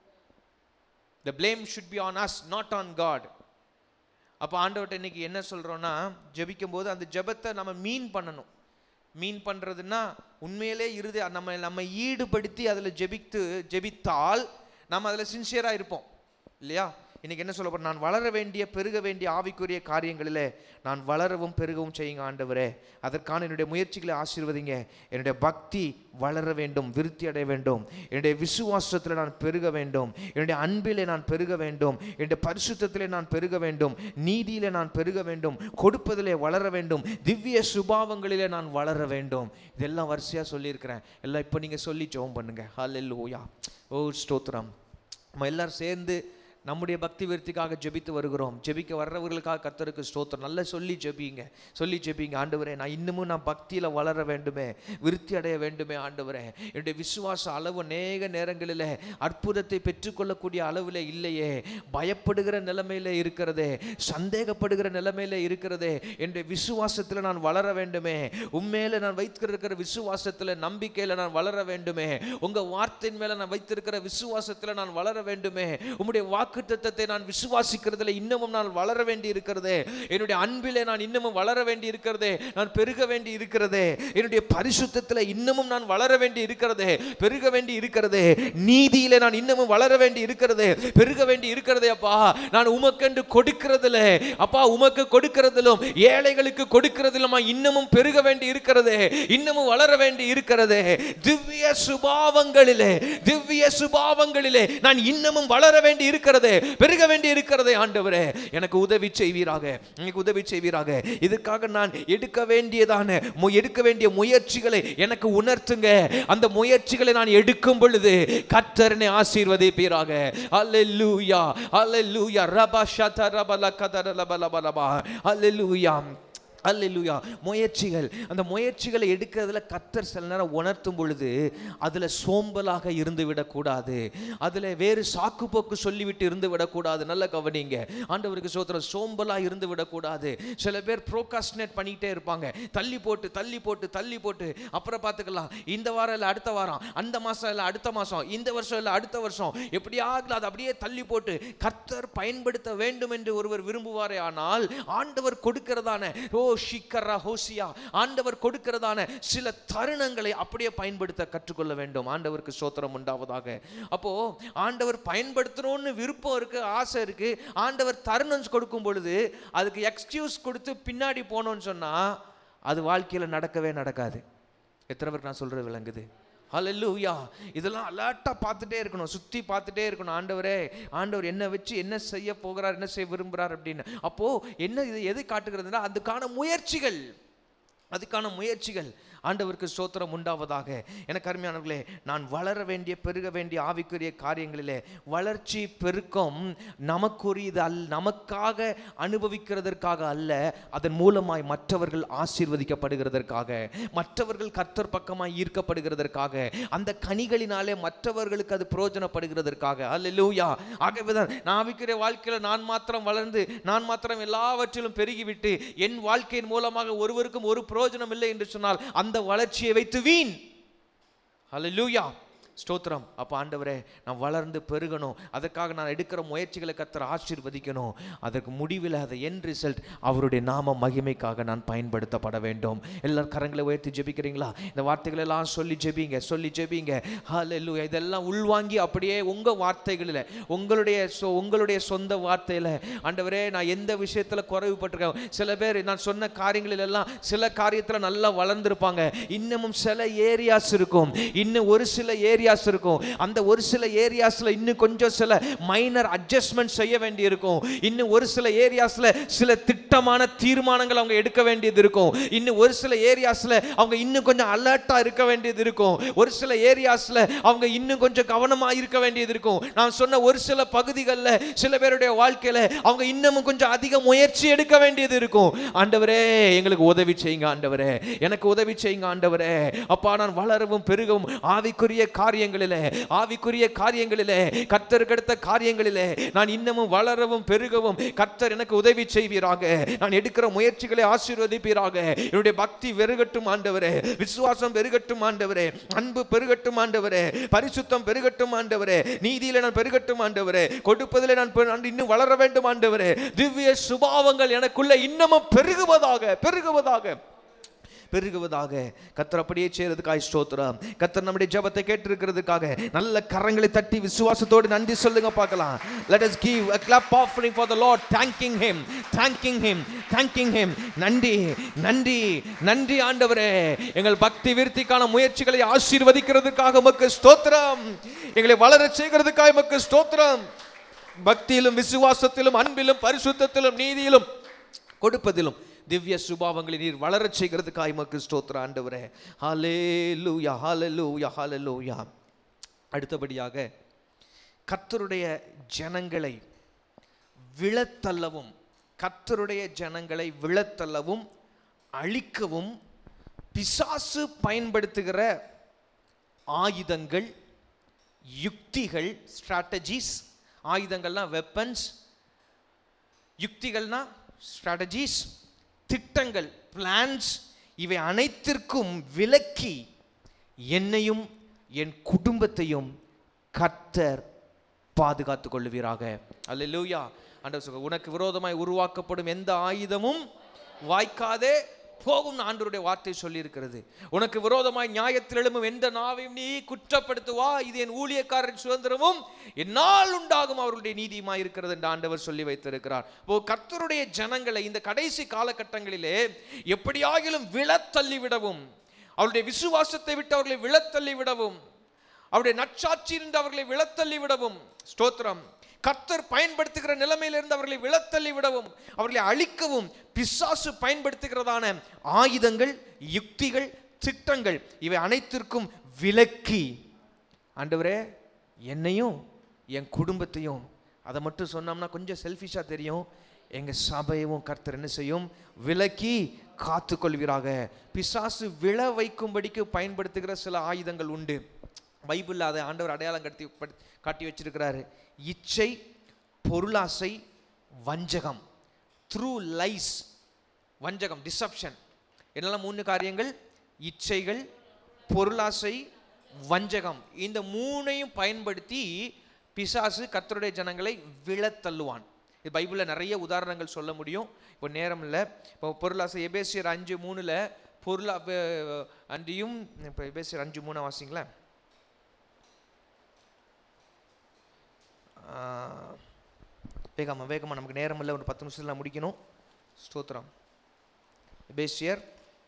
the blame should be on us not on god அப்போ ஆண்டவர்கிட்ட இன்னைக்கு என்ன சொல்கிறோன்னா ஜெபிக்கும் போது அந்த ஜெபத்தை நம்ம மீன் பண்ணணும் மீன் பண்ணுறதுன்னா உண்மையிலே இருது நம்ம நம்ம ஈடுபடுத்தி அதில் ஜெபித்து ஜெபித்தால் நம்ம அதில் சின்சியராக இருப்போம் இல்லையா இன்னைக்கு என்ன சொல்ல போறேன் நான் வளர வேண்டிய பெருக வேண்டிய ஆவிக்குரிய காரியங்களிலே நான் வளரவும் பெருகவும் செய்யுங்க ஆண்டவரே அதற்கான என்னுடைய முயற்சிகளை ஆசீர்வதிங்க என்னுடைய பக்தி வளர வேண்டும் விருத்தி அடைய வேண்டும் என்னுடைய விசுவாசத்தில் நான் பெருக வேண்டும் என்னுடைய அன்பிலே நான் பெருக வேண்டும் என்னுடைய பரிசுத்தத்திலே நான் பெருக வேண்டும் நீதியிலே நான் பெருக வேண்டும் கொடுப்பதிலே வளர வேண்டும் திவ்ய சுபாவங்களிலே நான் வளர வேண்டும் இதெல்லாம் வரிசையாக சொல்லியிருக்கிறேன் எல்லாம் இப்போ நீங்கள் சொல்லி ஜெபம் பண்ணுங்க ஹalleluya ஓ ஸ்தோத்திரம் நம்ம எல்லாரும் சேர்ந்து நம்முடைய பக்தி விருத்திக்காக ஜெபித்து வருகிறோம் ஜெபிக்க வர்றவர்களுக்காக கர்த்தருக்கு ஸ்தோத்திரம் நல்லா சொல்லி ஜெபிங்க சொல்லி ஜெபிங்க ஆண்டவரே நான் இன்னமும் நான் பக்தியில் வளர வேண்டுமே விருத்தி அடைய வேண்டுமே ஆண்டவரே என்னுடைய விசுவாச அளவு அநேக நேரங்களில் அற்புதத்தை பெற்றுக்கொள்ளக்கூடிய அளவில் இல்லையே பயப்படுகிற நிலைமையில இருக்கிறதே சந்தேகப்படுகிற நிலைமையில இருக்கிறதே என்னுடைய விசுவாசத்தில் நான் வளர வேண்டுமே உண்மையில நான் வைத்திருக்கிற விசுவாசத்தில் நம்பிக்கையில் நான் வளர வேண்டுமே உங்க வார்த்தையின் மேல நான் வைத்திருக்கிற விசுவாசத்தில் நான் வளர வேண்டுமே உம்முடைய வாக்கு வாக்குத்தத்தத்தை நான் விசுவாசிக்கிறதுல இன்னமும் நான் வளர வேண்டி இருக்கிறதே என்னுடைய அன்பிலே நான் இன்னமும் வளர வேண்டி இருக்கிறதே நான் பெருக வேண்டி இருக்கிறதே என்னுடைய பரிசுத்தத்தில் இன்னமும் நான் வளர வேண்டி இருக்கிறதே பெருக வேண்டி இருக்கிறதே நீதியிலே நான் இன்னமும் வளர வேண்டி இருக்கிறதே பெருக வேண்டி இருக்கிறதே அப்பா நான் உமக்கென்று கொடுக்கிறதுல அப்பா உமக்கு கொடுக்கிறதிலும் ஏழைகளுக்கு கொடுக்கிறதிலும் இன்னமும் பெருக வேண்டி இருக்கிறதே இன்னமும் வளர வேண்டி இருக்கிறதே திவ்ய சுபாவங்களிலே திவ்ய சுபாவங்களிலே நான் இன்னமும் வளர வேண்டி இருக்கிறதே பெருக வேண்டி இருக்கிறதே ஆண்டவரே எனக்கு உதவி செய்வீராக எனக்கு உதவி செய்வீராக இதுக்காக நான் எடுக்க வேண்டியதான மு- எடுக்க வேண்டிய முயற்சிகளை எனக்கு உணர்த்துங்க அந்த முயற்சிகளை நான் எடுக்கும் பொழுது கர்த்தரனை ஆசீர்வதிப்பீராக அல்லேலூயா அல்லேலூயா ரபா ஷத ரபல கதர லபல பலபா அல்லேலூயா அல்லேலூயா முயற்சிகள் அந்த முயற்சிகளை எடுக்கிறதுல கர்த்தர் சில நேரம் உணர்த்தும் பொழுது அதில் சோம்பலாக இருந்து விடக்கூடாது அதில் வேறு சாக்கு போக்கு சொல்லிவிட்டு இருந்து விடக்கூடாது நல்ல கவனிங்க ஆண்டவருக்கு சோத்திரம் சோம்பலாக இருந்து விடக்கூடாது சில பேர் ப்ரோகாஸ்டினேட் பண்ணிக்கிட்டே இருப்பாங்க தள்ளி போட்டு தள்ளி போட்டு தள்ளி போட்டு அப்புறம் பார்த்துக்கலாம் இந்த வாரம் இல்லை அடுத்த வாரம் அந்த மாதம் இல்லை அடுத்த மாதம் இந்த வருஷம் இல்லை அடுத்த வருஷம் எப்படியாவது அதை அப்படியே தள்ளி போட்டு கர்த்தர் பயன்படுத்த வேண்டும் என்று ஒருவர் விரும்புவாரே ஆனால் ஆண்டவர் கொடுக்கிறதான ஓ ஷிக்கரா ஹோசியா ஆண்டவர் கொடுக்கிறதான சில தருணங்களை அப்படியே பயன்படுத்த கற்றுக்கொள்ள வேண்டும் ஆண்டவருக்கு சோத்திரம் உண்டாவதாக அப்போ ஆண்டவர் பயன்படுத்தணும்னு விருப்பம் இருக்கு ஆசை இருக்கு ஆண்டவர் தருணம் கொடுக்கும் பொழுது அதுக்கு எக்ஸ்கியூஸ் கொடுத்து பின்னாடி போனோம்னு சொன்னா அது வாழ்க்கையில நடக்கவே நடக்காது எத்தனை பேருக்கு நான் சொல்றது விளங்குது ஹalleluya இதெல்லாம் அலர்ட்டா பார்த்துட்டே இருக்கணும் சுத்தி பார்த்துட்டே இருக்கணும் ஆண்டவரே ஆண்டவர் என்ன வச்சு என்ன செய்ய போகிறார் என்ன செய்ய விரும்புகிறார் அப்படின்னு அப்போ என்ன இது எது காட்டுகிறதுனா அதுக்கான முயற்சிகள் அதுக்கான முயற்சிகள் ஆண்டவருக்கு ஸ்தோத்திரம் உண்டாவதாக எனக்கு அருமையானவர்களே நான் வளர வேண்டிய பெருக வேண்டிய ஆவிக்குரிய காரியங்களிலே வளர்ச்சி பெருக்கம் நமக்குரியது அல் நமக்காக அனுபவிக்கிறதற்காக அல்ல அதன் மூலமாய் மற்றவர்கள் ஆசீர்வதிக்கப்படுகிறதற்காக மற்றவர்கள் கர்த்தர் பக்கமாய் ஈர்க்கப்படுகிறதற்காக அந்த கனிகளினாலே மற்றவர்களுக்கு அது பிரயோஜனப்படுகிறதற்காக அல்லேலூயா ஆகவேதான் நான் ஆவிக்குரிய வாழ்க்கையில நான் மாத்திரம் வளர்ந்து நான் மாத்திரம் எல்லாவற்றிலும் பெருகிவிட்டு என் வாழ்க்கையின் மூலமாக ஒருவருக்கும் ஒரு பிரயோஜனம் இல்லை என்று சொன்னால் அந்த வளர்ச்சியை வைத்து வீண் ஹalleluya ஸ்தோத்திரம் அப்போ ஆண்டவரே நான் வளர்ந்து பெருகணும் அதற்காக நான் எடுக்கிற முயற்சிகளை கத்தர் ஆசீர்வதிக்கணும் அதற்கு முடிவில் அதை என் ரிசல்ட் அவருடைய நாம மகிமைக்காக நான் பயன்படுத்தப்பட வேண்டும் எல்லாரும் கரங்களை உயர்த்தி ஜெபிக்கிறீங்களா இந்த வார்த்தைகள் எல்லாம் சொல்லி ஜெபிங்க சொல்லி ஜெபிங்க ஹalleluya இதெல்லாம் உள்வாங்கி அப்படியே உங்க வார்த்தைகளில் உங்களுடைய சொ- உங்களுடைய சொந்த வார்த்தையில் ஆண்டவரே நான் எந்த விஷயத்தில் குறைவுபட்டிருக்கேன் சில பேர் நான் சொன்ன காரியங்களில் எல்லாம் சில காரியத்தில் நல்லா வளர்ந்துருப்பாங்க இன்னமும் சில ஏரியாஸ் இருக்கும் இன்னும் ஒரு சில ஏரியாஸ் இருக்கும் அந்த ஒரு சில ஏரியாஸ்ல இன்னும் கொஞ்சம் சில மைனர் அட்ஜஸ்ட்மெண்ட் செய்ய வேண்டி இருக்கும் இன்னும் ஒரு சில ஏரியாஸ்ல சில திட்டமான தீர்மானங்கள் அவங்க எடுக்க வேண்டியது இருக்கும் இன்னும் ஒரு சில ஏரியாஸ்ல அவங்க இன்னும் கொஞ்சம் அலர்ட்டா இருக்க வேண்டியது இருக்கும் ஒரு சில ஏரியாஸ்ல அவங்க இன்னும் கொஞ்சம் கவனமா இருக்க வேண்டியது இருக்கும் நான் சொன்ன ஒரு சில பகுதிகளில் சில பேருடைய வாழ்க்கையில அவங்க இன்னமும் கொஞ்சம் அதிக முயற்சி எடுக்க வேண்டியது இருக்கும் ஆண்டவரே எங்களுக்கு உதவி செய்யுங்க ஆண்டவரே எனக்கு உதவி செய்யுங்க ஆண்டவரே அப்பா நான் வளரவும் பெருகவும் ஆவிக்குரிய காரியங்களிலே ஆவிக்குரிய காரியங்களிலே கர்த்தருக்கு அடுத்த காரியங்களிலே நான் இன்னமும் வளரவும் பெருகவும் கர்த்தர் எனக்கு உதவி செய்வீராக நான் எடுக்கிற முயற்சிகளை ஆசீர்வதிப்பீராக என்னுடைய பக்தி பெருகட்டும் ஆண்டவரே விசுவாசம் பெருகட்டும் ஆண்டவரே அன்பு பெருகட்டும் ஆண்டவரே பரிசுத்தம் பெருகட்டும் ஆண்டவரே நீதியில நான் பெருகட்டும் ஆண்டவரே கொடுப்பதிலே நான் பெரு- நான் இன்னும் வளர வேண்டும் ஆண்டவரே திவ்ய சுபாவங்கள் எனக்குள்ள இன்னமும் பெருகுவதாக பெருகுவதாக பெருகுவதாக கத்தர் அப்படியே செய்யறதுக்காக ஸ்தோத்திரம் கத்தர் நம்முடைய ஜெபத்தை கேட்டிருக்கிறதுக்காக நல்ல கரங்களை தட்டி விசுவாசத்தோடு நன்றி சொல்லுங்க பார்க்கலாம் let us give a clap offering for the lord thanking him thanking him thanking him நன்றி நன்றி நன்றி ஆண்டவரே எங்கள் பக்தி விருத்திக்கான முயற்சிகளை ஆசீர்வதிக்கிறதுக்காக உமக்கு ஸ்தோத்திரம் எங்களை வளர செய்கிறதுக்காக உமக்கு ஸ்தோத்திரம் பக்தியிலும் விசுவாசத்திலும் அன்பிலும் பரிசுத்தத்திலும் நீதியிலும் கொடுப்பதிலும் திவ்ய சுபாவங்களை நீர் வளரச் செய்கிறதுக்காய் மக்கு ஸ்தோத்திர ஆண்டவரே ஹalleluya ஹalleluya ஹalleluya அடுத்தபடியாக கர்த்தருடைய ஜனங்களை விழத்தள்ளவும் கர்த்தருடைய ஜனங்களை விழத்தள்ளவும் அழிக்கவும் பிசாசு பயன்படுத்துகிற ஆயுதங்கள் யுக்திகள் ஸ்ட்ராட்டஜிஸ் ஆயுதங்கள்னா வெப்பன்ஸ் யுக்திகள்னா ஸ்ட்ராட்டஜிஸ் திட்டங்கள் பிளான்ஸ் இவை அனைத்திற்கும் விலக்கி என்னையும் என் குடும்பத்தையும் கர்த்தர் பாதுகாத்து கொள்ளுவீராக அல்லேலூயா ஆண்டவர் சொல்ல உனக்கு விரோதமாய் உருவாக்கப்படும் எந்த ஆயுதமும் வாய்க்காதே போகும் ஆண்டவருடைய வார்த்தை சொல்லி இருக்கிறது உனக்கு விரோதமாய் நியாயத்தில் எழும்பும் எந்த நாவையும் நீ குற்றப்படுத்துவா இது என் ஊழியக்காரரின் சுதந்திரமும் என்னால் உண்டாகும் அவர்களுடைய நீதியுமாய் இருக்கிறது என்று ஆண்டவர் சொல்லி வைத்திருக்கிறார் இப்போ கர்த்தருடைய ஜனங்களை இந்த கடைசி காலகட்டங்களிலே எப்படியாகிலும் விழத்தள்ளி விடவும் அவருடைய விசுவாசத்தை விட்டு அவர்களை விழத்தள்ளி விடவும் அவருடைய நற்சாட்சியிலிருந்து அவர்களை விழத்தள்ளி விடவும் ஸ்தோத்திரம் கர்த்தர் பயன்படுத்துகிற நிலைமையிலிருந்து அவர்களை விழத்தள்ளி விடவும் அவர்களை அழிக்கவும் பிசாசு பயன்படுத்துகிறதான ஆயுதங்கள் யுக்திகள் திட்டங்கள் இவை அனைத்திற்கும் விலக்கி ஆண்டவரே என்னையும் என் குடும்பத்தையும் அதை மட்டும் சொன்னோம்னா கொஞ்சம் செல்ஃபிஷாக தெரியும் எங்கள் சபையவும் கர்த்தர் என்ன செய்யும் விலக்கி காத்துக்கொள்வீராக பிசாசு விழ வைக்கும்படிக்கு பயன்படுத்துகிற சில ஆயுதங்கள் உண்டு பைபிளில் அதை ஆண்டவர் அடையாளம் கட்டி படுத்- காட்டி வச்சிருக்கிறாரு இச்சை பொருளாசை வஞ்சகம் த்ரூ லைஸ் வஞ்சகம் டிசப்ஷன் என்னெல்லாம் மூணு காரியங்கள் இச்சைகள் பொருளாசை வஞ்சகம் இந்த மூணையும் பயன்படுத்தி பிசாசு கர்த்தருடைய ஜனங்களை விழத்தள்ளுவான் இது பைபிளில் நிறைய உதாரணங்கள் சொல்ல முடியும் இப்போ நேரம் இல்லை இப்போ பொருளாசை எபேசியர் அஞ்சு மூணில் பொருளா அஹ், அன்றியும் இப்போ எபேசியர் அஞ்சு மூணை வாசிங்களேன் ஆஹ், வேகமா வேகமா நமக்கு நேரம் இல்லை ஒரு பத்து நிமிஷத்தில் நான் முடிக்கணும் ஸ்தோத்திரம் எபேசியர்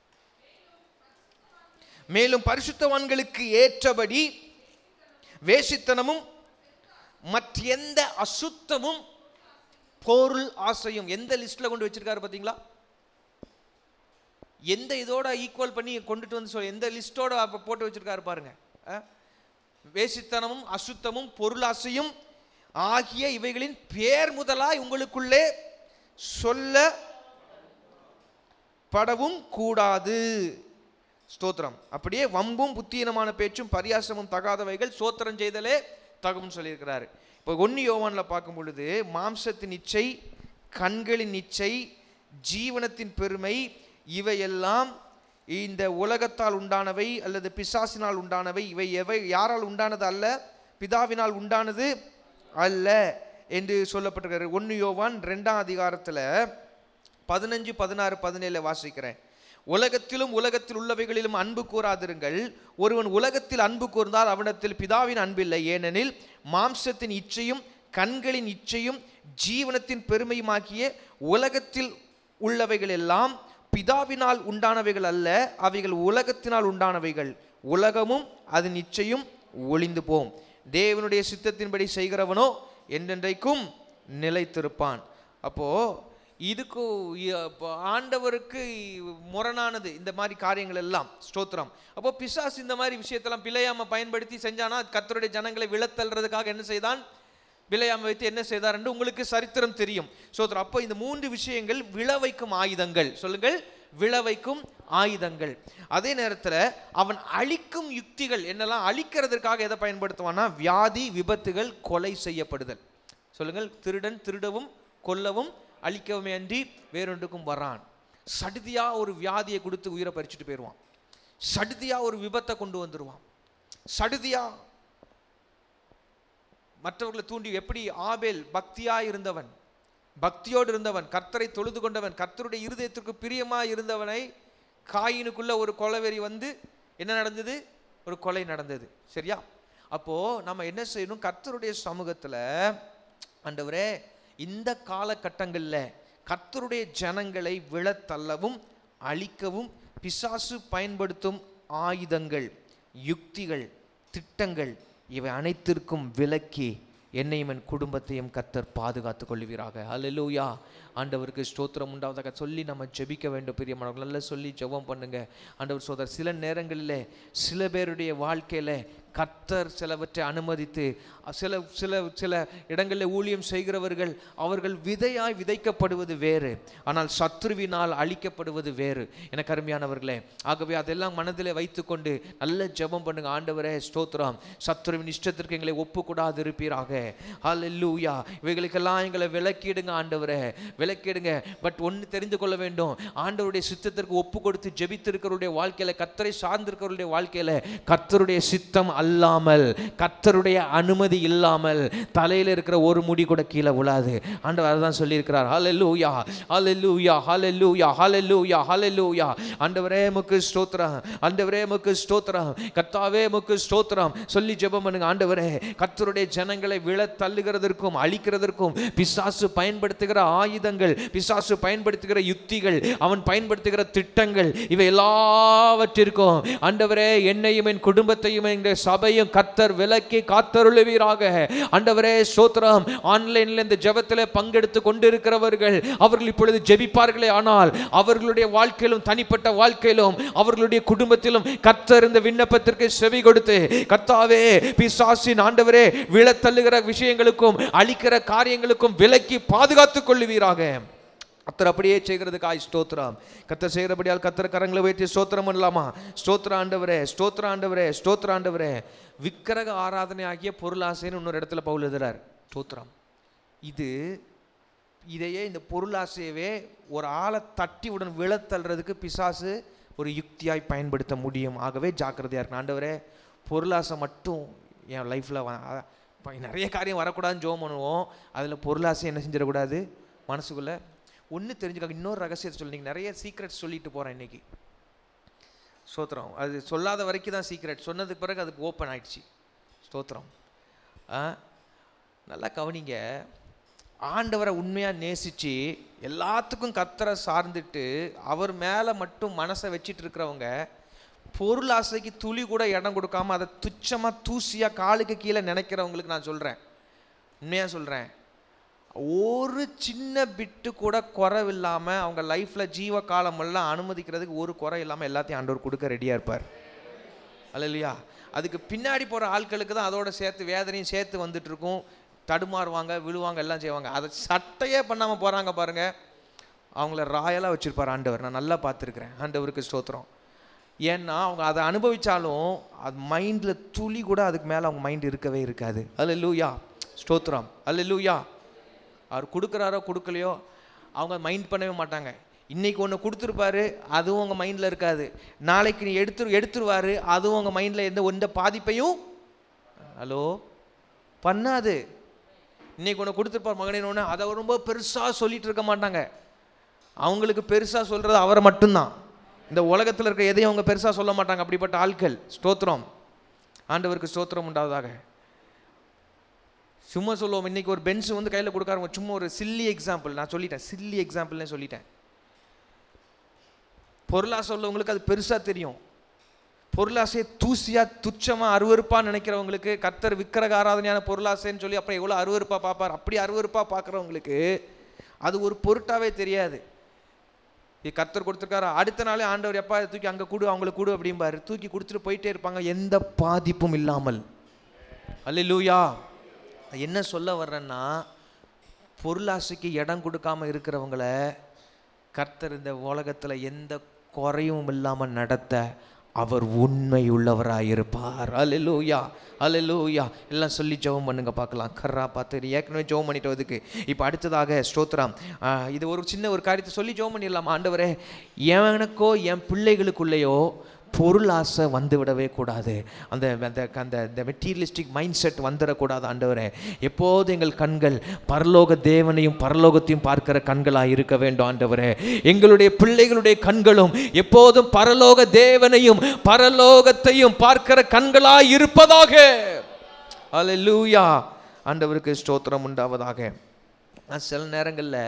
மேலும் பரிசுத்தவான்களுக்கு ஏற்றபடி வேசித்தனமும் மற்ற எந்த அசுத்தமும் பொருள் ஆசையும் எந்த லிஸ்ட்ல கொண்டு வச்சிருக்காரு பாத்தீங்களா எந்த இதோட ஈக்குவல் பண்ணி கொண்டுட்டு வந்து சொல்ல எந்த லிஸ்டோட அப்ப போட்டு வச்சிருக்காரு பாருங்க அஹ்? வேசித்தனமும் அசுத்தமும் பொருளாசையும் ஆகிய இவைகளின் பேர் முதலாய் உங்களுக்குள்ளே சொல்ல படவும் கூடாது ஸ்தோத்திரம் அப்படியே வம்பும் புத்தீனமான பேச்சும் பரியாசமும் தகாதவைகள் சோத்திரம் செய்தலே தகும்னு சொல்லியிருக்கிறாரு இப்போ ஒன்னு யோவானில் பார்க்கும் பொழுது மாம்சத்தின் இச்சை கண்களின் இச்சை ஜீவனத்தின் பெருமை இவையெல்லாம் இந்த உலகத்தால் உண்டானவை அல்லது பிசாசினால் உண்டானவை இவை எவை யாரால் உண்டானது அல்ல பிதாவினால் உண்டானது அல்ல என்று சொல்லப்பட்டிருக்கிறார் ஒன்னு யோவான் ரெண்டாம் அதிகாரத்தில் பதினஞ்சு பதினாறு பதினேழு வாசிக்கிறேன் உலகத்திலும் உலகத்தில் உள்ளவைகளிலும் அன்பு கூறாதிருங்கள் ஒருவன் உலகத்தில் அன்பு கூர்ந்தால் அவனிடத்தில் பிதாவின் அன்பில்லை ஏனெனில் மாம்சத்தின் இச்சையும் கண்களின் இச்சையும் ஜீவனத்தின் பெருமையுமாகிய உலகத்தில் உள்ளவைகள் எல்லாம் பிதாவினால் உண்டானவைகள் அல்ல அவைகள் உலகத்தினால் உண்டானவைகள் உலகமும் அதன் இச்சையும் ஒளிந்து போம் தேவனுடைய சித்தத்தின்படி செய்கிறவனோ என்றென்றைக்கும் நிலைத்திருப்பான் அப்போ இதுக்கு இ- அப்ப ஆண்டவருக்கு முரணானது இந்த மாதிரி காரியங்கள் எல்லாம் ஸ்தோத்திரம் அப்போ பிசாசு இந்த மாதிரி விஷயத்தெல்லாம் பிழையாம பயன்படுத்தி செஞ்சானா கர்த்தருடைய ஜனங்களை விழத்தள்ளுறதுக்காக என்ன செய்தான் விளையாம வைத்து என்ன செய்தார் என்று உங்களுக்கு சரித்திரம் தெரியும் சோதரம் அப்போ இந்த மூன்று விஷயங்கள் விழ வைக்கும் ஆயுதங்கள் சொல்லுங்கள் விழ வைக்கும் ஆயுதங்கள் அதே நேரத்தில் அவன் அழிக்கும் யுக்திகள் என்னெல்லாம் அழிக்கிறதுக்காக எதை பயன்படுத்துவான்னா வியாதி விபத்துகள் கொலை செய்யப்படுதல் சொல்லுங்கள் திருடன் திருடவும் கொல்லவும் அழிக்கவுமே அன்றி வேறொன்றுக்கும் வரான் சடுதியா ஒரு வியாதியை கொடுத்து உயிரை பறிச்சுட்டு போயிடுவான் சடுதியா ஒரு விபத்தை கொண்டு வந்துடுவான் சடுதியா மற்றவர்களை தூண்டி எப்படி ஆபேல் பக்தியா இருந்தவன் பக்தியோடு இருந்தவன் கர்த்தரை தொழுது கொண்டவன் கர்த்தருடைய இருதயத்திற்கு பிரியமா இருந்தவனை காயினுக்குள்ள ஒரு கொலவெறி வந்து என்ன நடந்தது ஒரு கொலை நடந்தது சரியா அப்போ நம்ம என்ன செய்யணும் கர்த்தருடைய சமூகத்துல ஆண்டவரே இந்த காலகட்டங்களில் கர்த்தருடைய ஜனங்களை விழத்தள்ளவும் அழிக்கவும் பிசாசு பயன்படுத்தும் ஆயுதங்கள் யுக்திகள் திட்டங்கள் இவை அனைத்திற்கும் விலக்கி என்னையும் என் குடும்பத்தையும் கர்த்தர் பாதுகாத்துக் கொள்வீராக ஹalleluya ஆண்டவருக்கு ஸ்தோத்திரம் உண்டாவதாக சொல்லி நம்ம ஜெபிக்க வேண்டும் பிரியமானவர்கள் நல்லா சொல்லி ஜெபம் பண்ணுங்க ஆண்டவர் சோதர் சில நேரங்களில் சில பேருடைய வாழ்க்கையில கர்த்தர் சிலவற்றை அனுமதித்து அ, சில சில சில இடங்களில் ஊழியம் செய்கிறவர்கள் அவர்கள் விதையாய் விதைக்கப்படுவது வேறு ஆனால் சத்ருவினால் அழிக்கப்படுவது வேறு எனக்கு அருமையானவர்களே ஆகவே அதெல்லாம் மனதிலே வைத்துக்கொண்டு நல்ல ஜெபம் பண்ணுங்க ஆண்டவரே ஸ்தோத்திரம் சத்ருவின் இஷ்டத்திற்கு எங்களை ஒப்புக்கூடாது இருப்பீராக ஹalleluya இவைகளுக்கெல்லாம் எங்களை விலக்கிடுங்க ஆண்டவரே விலக்கிடுங்க பட் ஒன்று தெரிந்து கொள்ள வேண்டும் ஆண்டவருடைய சித்தத்திற்கு ஒப்பு கொடுத்து ஜெபித்திருக்கிறவருடைய வாழ்க்கையில கர்த்தரை சார்ந்திருக்கிறவருடைய வாழ்க்கையில கர்த்தருடைய சித்தம் அல்லாமல் கர்த்தருடைய அனுமதி இல்லாமல் தலையில் இருக்கிற ஒரு முடி கூட கீழே விழாது ஆண்டவர் அதான் சொல்லியிருக்கிறார் ஹalleluya ஹalleluya ஹalleluya ஹalleluya ஹalleluya ஆண்டவரே முக்கு ஸ்தோத்திரம் ஆண்டவரே முக்கு ஸ்தோத்திரம் கர்த்தாவே முக்கு ஸ்தோத்திரம் சொல்லி ஜெபம் பண்ணுங்க ஆண்டவரே கர்த்தருடைய ஜனங்களை விழ தள்ளுகிறதற்கும் அழிக்கிறதற்கும் பிசாசு பயன்படுத்துகிற ஆயுதங்கள் பிசாசு பயன்படுத்துகிற யுத்திகள் அவன் பயன்படுத்துகிற திட்டங்கள் இவை எல்லாவற்றிற்கும் ஆண்டவரே என்னையும் என் குடும்பத்தையும் எங்க சபையும் கத்தர் விலக்கி காத்தருளுவீராக ஆண்டவரே ஸ்தோத்திரம் ஆன்லைன்ல இந்த ஜெபத்தில் பங்கெடுத்து கொண்டிருக்கிறவர்கள் அவர்கள் இப்பொழுது ஜெபிப்பார்களே ஆனால் அவர்களுடைய வாழ்க்கையிலும் தனிப்பட்ட வாழ்க்கையிலும் அவர்களுடைய குடும்பத்திலும் கத்தர் இந்த விண்ணப்பத்திற்கு செவி கொடுத்து கத்தாவே பிசாசின் ஆண்டவரே விழத்தள்ளுகிற விஷயங்களுக்கும் அழிக்கிற காரியங்களுக்கும் விலக்கி பாதுகாத்துக் கொள்ளுவீராக கத்தர் அப்படியே செய்கிறதுக்காய் ஸ்தோத்திரம் கத்தர் செய்கிறபடியால் கத்தர் கரங்களை வைத்து ஸ்தோத்திரம் பண்ணலாமா ஸ்தோத்திர ஆண்டவரே ஸ்தோத்திர ஆண்டவரே ஸ்தோத்திர ஆண்டவரே விக்கிரக ஆராதனை ஆகிய பொருளாசைன்னு இன்னொரு இடத்துல பவுல் எழுதுறார் ஸ்தோத்திரம் இது இதையே இந்த பொருளாசையவே ஒரு ஆளை தட்டி உடன் விழத்தள்ளுறதுக்கு பிசாசு ஒரு யுக்தியாய் பயன்படுத்த முடியும் ஆகவே ஜாக்கிரதையாக இருக்கணும் ஆண்டவரே பொருளாசை மட்டும் என் லைஃப்பில் நிறைய காரியம் வரக்கூடாதுன்னு ஜோம் பண்ணுவோம் அதில் பொருளாசை என்ன செஞ்சிடக்கூடாது மனசுக்குள்ளே ஒன்று தெரிஞ்சுக்காங்க இன்னொரு ரகசியத்தை சொல்லி நீங்கள் நிறைய சீக்ரெட்ஸ் சொல்லிட்டு போகிறேன் இன்னைக்கு ஸ்தோத்திரம் அது சொல்லாத வரைக்கும் தான் சீக்ரெட் சொன்னதுக்கு பிறகு அதுக்கு ஓப்பன் ஆயிடுச்சு ஸ்தோத்திரம் ஆ நல்லா கவனிங்க ஆண்டவரை உண்மையாக நேசித்து எல்லாத்துக்கும் கத்தரை சார்ந்துட்டு அவர் மேலே மட்டும் மனசை வச்சிட்டு இருக்கிறவங்க பொருள் ஆசைக்கு துளி கூட இடம் கொடுக்காம அதை துச்சமாக தூசியாக காலுக்கு கீழே நினைக்கிறவங்களுக்கு நான் சொல்கிறேன் உண்மையாக சொல்கிறேன் ஒரு சின்ன பிட்டு கூட குறைவில்லாமல் அவங்க லைஃப்பில் ஜீவ காலமெல்லாம் அனுமதிக்கிறதுக்கு ஒரு குறை இல்லாமல் எல்லாத்தையும் ஆண்டவர் கொடுக்க ரெடியாக இருப்பார் அல்ல இல்லையா அதுக்கு பின்னாடி போகிற ஆட்களுக்கு தான் அதோட சேர்த்து வேதனையும் சேர்த்து வந்துட்டு இருக்கும் தடுமாறுவாங்க விழுவாங்க எல்லாம் செய்வாங்க அதை சட்டையே பண்ணாமல் போகிறாங்க பாருங்க அவங்கள ராயலாக வச்சுருப்பார் ஆண்டவர் நான் நல்லா பார்த்துருக்குறேன் ஆண்டவருக்கு ஸ்தோத்திரம் ஏன்னா அவங்க அதை அனுபவிச்சாலும் அது மைண்டில் துளி கூட அதுக்கு மேலே அவங்க மைண்ட் இருக்கவே இருக்காது அல்ல லூயா ஸ்தோத்திரம் அல்ல லூயா அவர் கொடுக்குறாரோ கொடுக்கலையோ அவங்க மைண்ட் பண்ணவே மாட்டாங்க இன்னைக்கு ஒன்று கொடுத்துருப்பாரு அதுவும் உங்கள் மைண்டில் இருக்காது நாளைக்கு நீ எடுத்து எடுத்துருவாரு அதுவும் உங்கள் மைண்டில் எந்த எந்த பாதிப்பையும் ஹலோ பண்ணாது இன்னைக்கு ஒன்று கொடுத்துருப்பார் மகனின் ஒன்று அதை ரொம்ப பெருசாக சொல்லிட்டு இருக்க மாட்டாங்க அவங்களுக்கு பெருசாக சொல்கிறது அவரை மட்டும்தான் இந்த உலகத்தில் இருக்க எதையும் அவங்க பெருசாக சொல்ல மாட்டாங்க அப்படிப்பட்ட ஆட்கள் ஸ்தோத்திரம் ஆண்டவருக்கு ஸ்தோத்திரம் உண்டாவதாக சும்மா சொல்லுவோம் இன்னைக்கு ஒரு பென்ஸ் வந்து கையில் கொடுக்காருங்க சும்மா ஒரு சில்லி எக்ஸாம்பிள் நான் சொல்லிட்டேன் சில்லி எக்ஸாம்பிள்னே சொல்லிட்டேன் பொருளாசை உள்ளவங்களுக்கு அது பெருசாக தெரியும் பொருளாசையை தூசியாக துச்சமாக அருவருப்பாக நினைக்கிறவங்களுக்கு கத்தர் விக்கிரக ஆராதனையான பொருளாசைன்னு சொல்லி அப்புறம் எவ்வளோ அருவருப்பாக பார்ப்பார் அப்படி அருவருப்பாக பார்க்குறவங்களுக்கு அது ஒரு பொருட்டாவே தெரியாது இது கத்தர் கொடுத்துருக்காரு அடுத்த நாளே ஆண்டவர் எப்பா இதை தூக்கி அங்கே கூடு அவங்களுக்கு கூடு அப்படிம்பாரு தூக்கி கொடுத்துட்டு போயிட்டே இருப்பாங்க எந்த பாதிப்பும் இல்லாமல் அல்லேலூயா என்ன சொல்ல வர்றேன்னா பொருளாசைக்கு இடம் கொடுக்காம இருக்கிறவங்கள கர்த்தர் இந்த உலகத்தில் எந்த குறையும் இல்லாமல் நடத்த அவர் உண்மை உள்ளவராக இருப்பார் அலலூயா அலலூயா எல்லாம் சொல்லி ஜெபம் பண்ணுங்க பார்க்கலாம் கர்ரா பார்த்து ஏற்கனவே ஜெபம் பண்ணிட்டு அதுக்கு இப்போ அடுத்ததாக ஸ்தோத்திரம் ஆ, இது ஒரு சின்ன ஒரு காரியத்தை சொல்லி ஜெபம் பண்ணிடலாம் ஆண்டவரே எனக்கோ என் பிள்ளைகளுக்குள்ளேயோ பொருள் ஆசை வந்து விடவே கூடாது அந்த அந்த அந்த இந்த மெட்டீரியலிஸ்டிக் மைண்ட் செட் வந்துடக்கூடாது ஆண்டவரே எப்போது எங்கள் கண்கள் பரலோக தேவனையும் பரலோகத்தையும் பார்க்கிற கண்களாக இருக்க வேண்டும் ஆண்டவரே எங்களுடைய பிள்ளைகளுடைய கண்களும் எப்போதும் பரலோக தேவனையும் பரலோகத்தையும் பார்க்கிற கண்களாக இருப்பதாக அல்லேலூயா ஆண்டவருக்கு ஸ்தோத்திரம் உண்டாவதாக நான் சில நேரங்களில்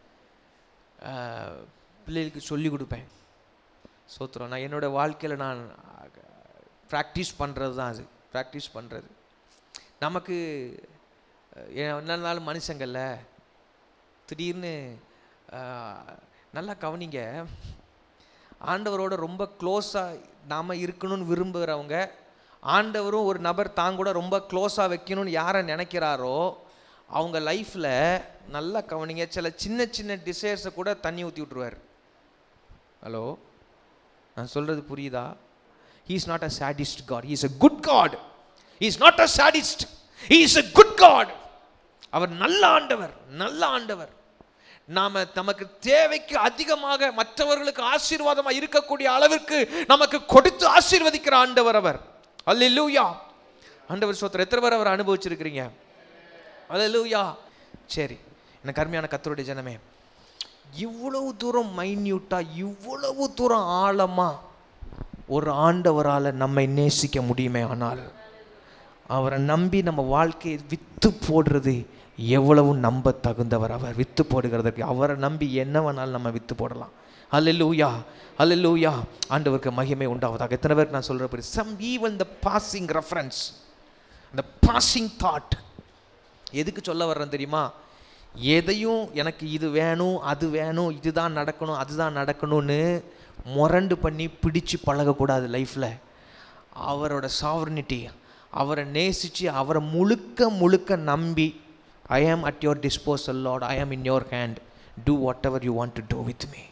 பிள்ளைகளுக்கு சொல்லி கொடுப்பேன் சோத்திரம் நான் என்னோட வாழ்க்கையில் நான் ப்ராக்டிஸ் பண்ணுறது தான் அது ப்ராக்டிஸ் பண்ணுறது நமக்கு அஹ், ஏன் என்ன இருந்தாலும் மனுஷங்கள்ல திடீர்னு அஹ், நல்லா கவனிங்க ஆண்டவரோட ரொம்ப க்ளோஸாக நாம் இருக்கணும்னு விரும்புகிறவங்க ஆண்டவரும் ஒரு நபர் தான் கூட ரொம்ப க்ளோஸாக வைக்கணும்னு யாரை நினைக்கிறாரோ அவங்க லைஃப்பில் நல்லா கவனிங்க சில சின்ன சின்ன டிசைர்ஸை கூட தண்ணி ஊற்றி விட்ருவார் ஹலோ நான் சொல்கிறது புரியுதா he is not a sadist god he is a good god he is not a sadist he is a good god அவர் நல்ல ஆண்டவர் நல்ல ஆண்டவர் நாம நமக்கு தேவைக்கு அதிகமாக மற்றவர்களுக்கு ஆசீர்வாதமாக இருக்கக்கூடிய அளவிற்கு நமக்கு கொடுத்து ஆசீர்வதிக்கிற ஆண்டவர் அவர் அல்லேலூயா ஆண்டவர் ஸ்தோத்திரம் எத்தனை பேர் அவர் அனுபவிச்சிருக்கிறீங்க அல்லேலூயா சரி எனக்கு அருமையான கத்தருடைய ஜனமே இவ்வளவு தூரம் மைன்யூட்டா இவ்வளவு தூரம் ஆழமா ஒரு ஆண்டவரால் நம்மை நேசிக்க முடியுமே ஆனால் அவரை நம்பி நம்ம வாழ்க்கையை வித்து போடுறது எவ்வளவு நம்ப தகுந்தவர் அவர் வித்து போடுகிறதுக்கு அவரை நம்பி என்ன வேணாலும் நம்ம வித்து போடலாம் அல்லூயா அல்லூயா ஆண்டவருக்கு மகிமை உண்டாவதாக எத்தனை பேருக்கு நான் சொல்கிறப்படி some even the passing reference அந்த பாசிங் தாட் எதுக்கு சொல்ல வர்றேன் தெரியுமா எதையும் எனக்கு இது வேணும் அது வேணும் இதுதான் நடக்கணும் அதுதான் நடக்கணும்னு முரண்டு பண்ணி பிடிச்சு பழகக்கூடாது லைஃப்பில் அவரோட சாவர்னிட்டி அவரை நேசித்து அவரை முழுக்க முழுக்க நம்பி I am at your disposal Lord I am in your hand to whatever you want to do with me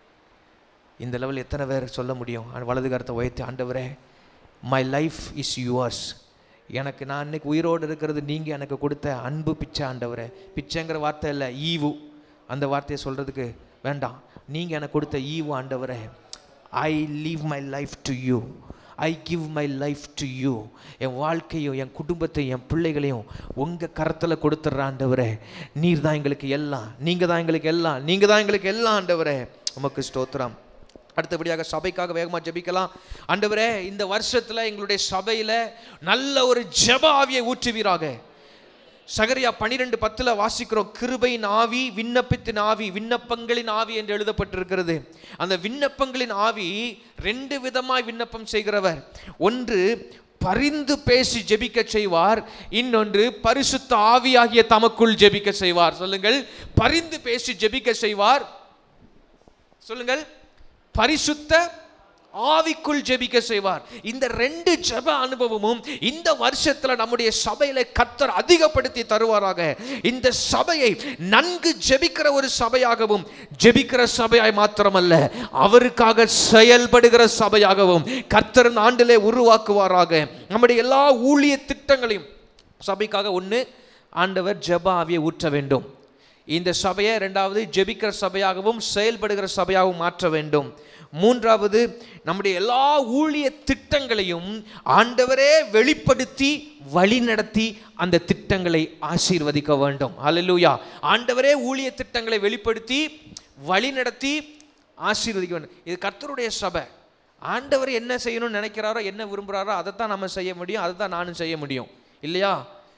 இந்த லெவல் எத்தனை பேர் சொல்ல முடியும் ஆ- வலது கரத்தை உயர்த்தி ஆண்டவரே மை லைஃப் இஸ் யுவர்ஸ் எனக்கு நான் இன்னைக்கு உயிரோடு இருக்கிறது நீங்கள் எனக்கு கொடுத்த அன்பு பிச்சை ஆண்டவரே பிச்சைங்கிற வார்த்தை இல்லை ஈவு அந்த வார்த்தையை சொல்கிறதுக்கு வேண்டாம் நீங்கள் எனக்கு கொடுத்த ஈவு ஆண்டவரே I leave my life to you I give my life to you என் வாழ்க்கையும் என் குடும்பத்தையும் என் பிள்ளைகளையும் உங்கள் கரத்தில் கொடுத்துட்ற ஆண்டவரே நீர் தான் எங்களுக்கு எல்லாம் நீங்கள் தான் எங்களுக்கு எல்லாம் நீங்கள் தான் எங்களுக்கு எல்லாம் ஆண்டவரே உமக்கு ஸ்தோத்திரம் அடுத்தபடியாக சபைக்காக வேகமாக ஜெபிக்கலாம் ஆண்டவரே இந்த வருஷத்தில் எங்களுடைய சபையில் நல்ல ஒரு ஜெப ஆவியை ஊற்றுவீராக சகரியா பனிரெண்டு பத்தில் வாசிக்கிறோம் கிருபையின் ஆவி விண்ணப்பத்தின் ஆவி விண்ணப்பங்களின் ஆவி என்று எழுதப்பட்டிருக்கிறது அந்த விண்ணப்பங்களின் ஆவி ரெண்டு விதமாய் விண்ணப்பம் செய்கிறவர் ஒன்று பரிந்து பேசி ஜெபிக்க செய்வார் இன்னொன்று பரிசுத்த ஆவியாகிய தமக்குள் ஜெபிக்க செய்வார் சொல்லுங்கள் பரிந்து பேசி ஜெபிக்க செய்வார் சொல்லுங்கள் பரிசுத்த ஆவிக்குள் ஜெபிக்க செய்வார் இந்த ரெண்டு ஜெப அனுபவமும் இந்த வருஷத்துல நம்முடைய சபையில கர்த்தர் அதிகப்படுத்தி தருவாராக இந்த சபையை நன்கு ஜெபிக்கிற ஒரு சபையாகவும் ஜெபிக்கிற சபையாய் மாத்திரமல்ல அவருக்காக செயல்படுகிற சபையாகவும் கர்த்தர் இந்த ஆண்டிலே உருவாக்குவாராக நம்முடைய எல்லா ஊழிய திட்டங்களையும் சபைக்காக ஒன்று ஆண்டவர் ஜெப ஆவியை ஊற்ற வேண்டும் இந்த சபையை ரெண்டாவது ஜெபிக்கிற சபையாகவும் செயல்படுகிற சபையாகவும் மாற்ற வேண்டும் மூன்றாவது நம்முடைய எல்லா ஊழிய திட்டங்களையும் ஆண்டவரே வெளிப்படுத்தி வழிநடத்தி அந்த திட்டங்களை ஆசீர்வதிக்க வேண்டும் அல்லேலூயா ஆண்டவரே ஊழிய திட்டங்களை வெளிப்படுத்தி வழிநடத்தி ஆசீர்வதிக்க வேண்டும் இது கர்த்தருடைய சபை ஆண்டவர் என்ன செய்யணும்னு நினைக்கிறாரோ என்ன விரும்புகிறாரோ அதைத்தான் நம்ம செய்ய முடியும் அதை தான் நானும் செய்ய முடியும் இல்லையா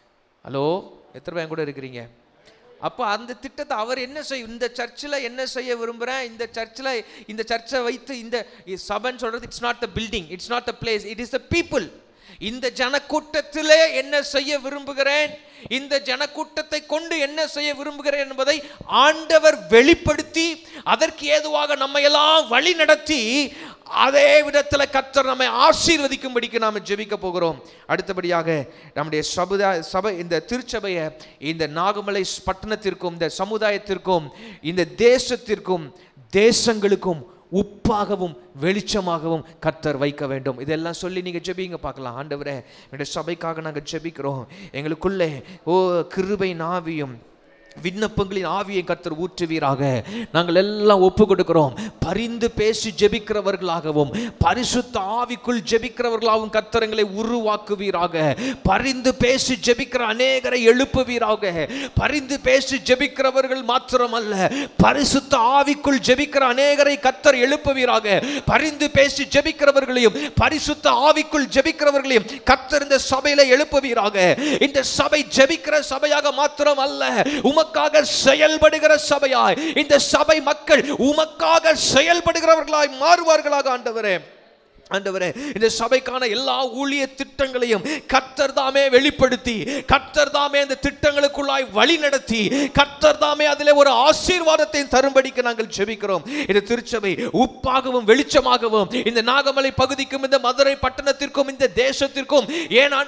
ஹலோ எத்தனை பேர் என் கூட இருக்கிறீங்க அப்போ அந்த திட்டத்தை அவர் என்ன செய்ய இந்த சர்ச்சில் என்ன செய்ய விரும்புகிறேன் இந்த சர்ச்சில் இந்த சர்ச்சை வைத்து இந்த சபைன்னு சொல்கிறது it's not the building it's not the place it is the people இந்த ஜனக்கூட்டத்திலே என்ன செய்ய விரும்புகிறேன் இந்த ஜனக்கூட்டத்தை கொண்டு என்ன செய்ய விரும்புகிறேன் என்பதை ஆண்டவர் வெளிப்படுத்தி அதற்கு ஏதுவாக நம்ம எல்லாம் வழி நடத்தி அதே விதத்தில் கர்த்தர் நம்மை ஆசீர்வதிக்கும்படிக்கு நாம் ஜெபிக்க போகிறோம் அடுத்தபடியாக நம்முடைய சமுதா சபை இந்த திருச்சபையை இந்த நாகமலை பட்டணத்திற்கும் இந்த சமுதாயத்திற்கும் இந்த தேசத்திற்கும் தேசங்களுக்கும் உப்பாகவும் வெளிச்சமாகவும் கர்த்தர் வைக்க வேண்டும் இதெல்லாம் சொல்லி நீங்கள் ஜெபிங்க பார்க்கலாம் ஆண்டவரே எங்களுடைய சபைக்காக நாங்கள் ஜெபிக்கிறோம் எங்களுக்குள்ளே ஓ கிருபை நாவியும் விண்ணப்பங்களின் ஆவியை கர்த்தர் ஊற்றுவீராக நாங்கள் எல்லாம் ஒப்பு கொடுக்கிறோம் பரிந்து பேசி ஜெபிக்கிறவர்களாகவும் பரிசுத்த ஆவிக்குள் ஜெபிக்கிறவர்களாகவும் கர்த்தரங்களை உருவாக்குவீராக பரிந்து பேசி ஜெபிக்கிற அநேகரை எழுப்புவீராக பரிந்து பேசி ஜெபிக்கிறவர்கள் மாத்திரமல்ல பரிசுத்த ஆவிக்குள் ஜெபிக்கிற அநேகரை கர்த்தர் எழுப்புவீராக பரிந்து பேசி ஜெபிக்கிறவர்களையும் பரிசுத்த ஆவிக்குள் ஜெபிக்கிறவர்களையும் கர்த்தர் இந்த சபையில எழுப்புவீராக இந்த சபை ஜெபிக்கிற சபையாக மாத்திரம் அல்ல உமக்காக செயல்படுகிற சபையாய் இந்த சபை மக்கள் உமக்காக செயல்படுகிறவர்களாய் மாறுவார்களாக ஆண்டவரே ஆண்டவரே இந்த சபைக்கான எல்லா ஊழிய திட்டங்களையும் கர்த்தர் தாமே வெளிப்படுத்தி கர்த்தர் தாமே இந்த திட்டங்களுக்குள்ளாய் வழி நடத்தி கர்த்தர் தாமே அதிலே ஒரு ஆசீர்வாதத்தை தரும்படிக்கு நாங்கள் ஜெபிக்கிறோம் இந்த திருச்சபை உப்பாகவும் வெளிச்சமாகவும் இந்த நாகமலை பகுதிக்கும் இந்த மதுரை பட்டணத்திற்கும் இந்த தேசத்திற்கும் ஏன்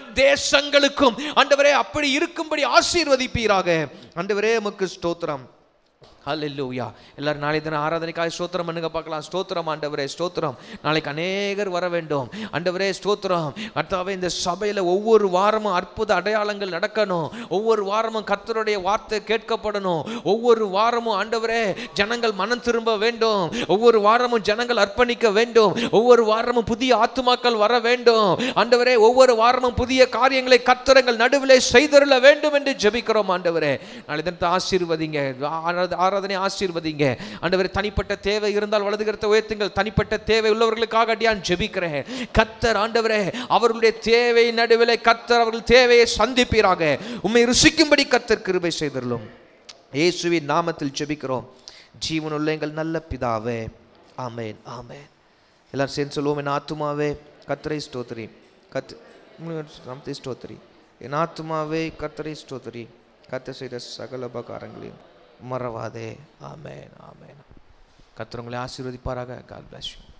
தேசங்களுக்கும் ஆண்டவரே அப்படி இருக்கும்படி ஆசீர்வதிப்பீராக ஆண்டவரே உமக்கு ஸ்தோத்திரம் ஹalleluya எல்லாரும் நாளை தினம் ஆராதனைக்காக ஸ்தோத்திரம் பண்ணுங்க பார்க்கலாம் ஸ்தோத்திரம் ஆண்டவரே ஸ்தோத்திரம் நாளைக்கு அநேகர் வர வேண்டும் ஆண்டவரே ஸ்தோத்திரம் கர்த்தாவே இந்த சபையில் ஒவ்வொரு வாரமும் அற்புத அடையாளங்கள் நடக்கணும் ஒவ்வொரு வாரமும் கர்த்தருடைய வார்த்தை கேட்கப்படணும் ஒவ்வொரு வாரமும் ஆண்டவரே ஜனங்கள் மனம் திரும்ப வேண்டும் ஒவ்வொரு வாரமும் ஜனங்கள் அர்ப்பணிக்க வேண்டும் ஒவ்வொரு வாரமும் புதிய ஆத்துமாக்கள் வர வேண்டும் ஆண்டவரே ஒவ்வொரு வாரமும் புதிய காரியங்களை கர்த்தரங்கள் நடுவிலே செய்தருள வேண்டும் என்று ஜெபிக்கிறோம் ஆண்டவரே நாளை தினத்தை ஆசீர்வதிங்க ஆராத- ஆராதனை ஆசீர்வதிங்க ஆண்டவரே தனிப்பட்ட தேவை இருந்தால் வலது கருத்தை உயர்த்துங்கள் தனிப்பட்ட தேவை உள்ளவர்களுக்காக அடியான் ஜெபிக்கிறேன் கத்தர் ஆண்டவரே அவர்களுடைய தேவை நடுவிலே கத்தர் அவர்கள் தேவையை சந்திப்பீராக உண்மை ருசிக்கும்படி கத்தர் கிருபை செய்தருளும் இயேசுவின் நாமத்தில் ஜெபிக்கிறோம் ஜீவனுள்ள எங்கள் நல்ல பிதாவே ஆமென் ஆமென் எல்லாரும் சேர்ந்து சொல்லுவோம் என் ஆத்துமாவே கத்தரை ஸ்தோத்திரி கத் நாமத்தை ஸ்தோத்திரி என் ஆத்துமாவே கத்தரை ஸ்தோத்திரி கத்த செய்த சகல உபகாரங்களையும் மறவாதே ஆமென் ஆமென் கத்தர் உங்களை ஆசீர்வதிப்பாராக காட் bless you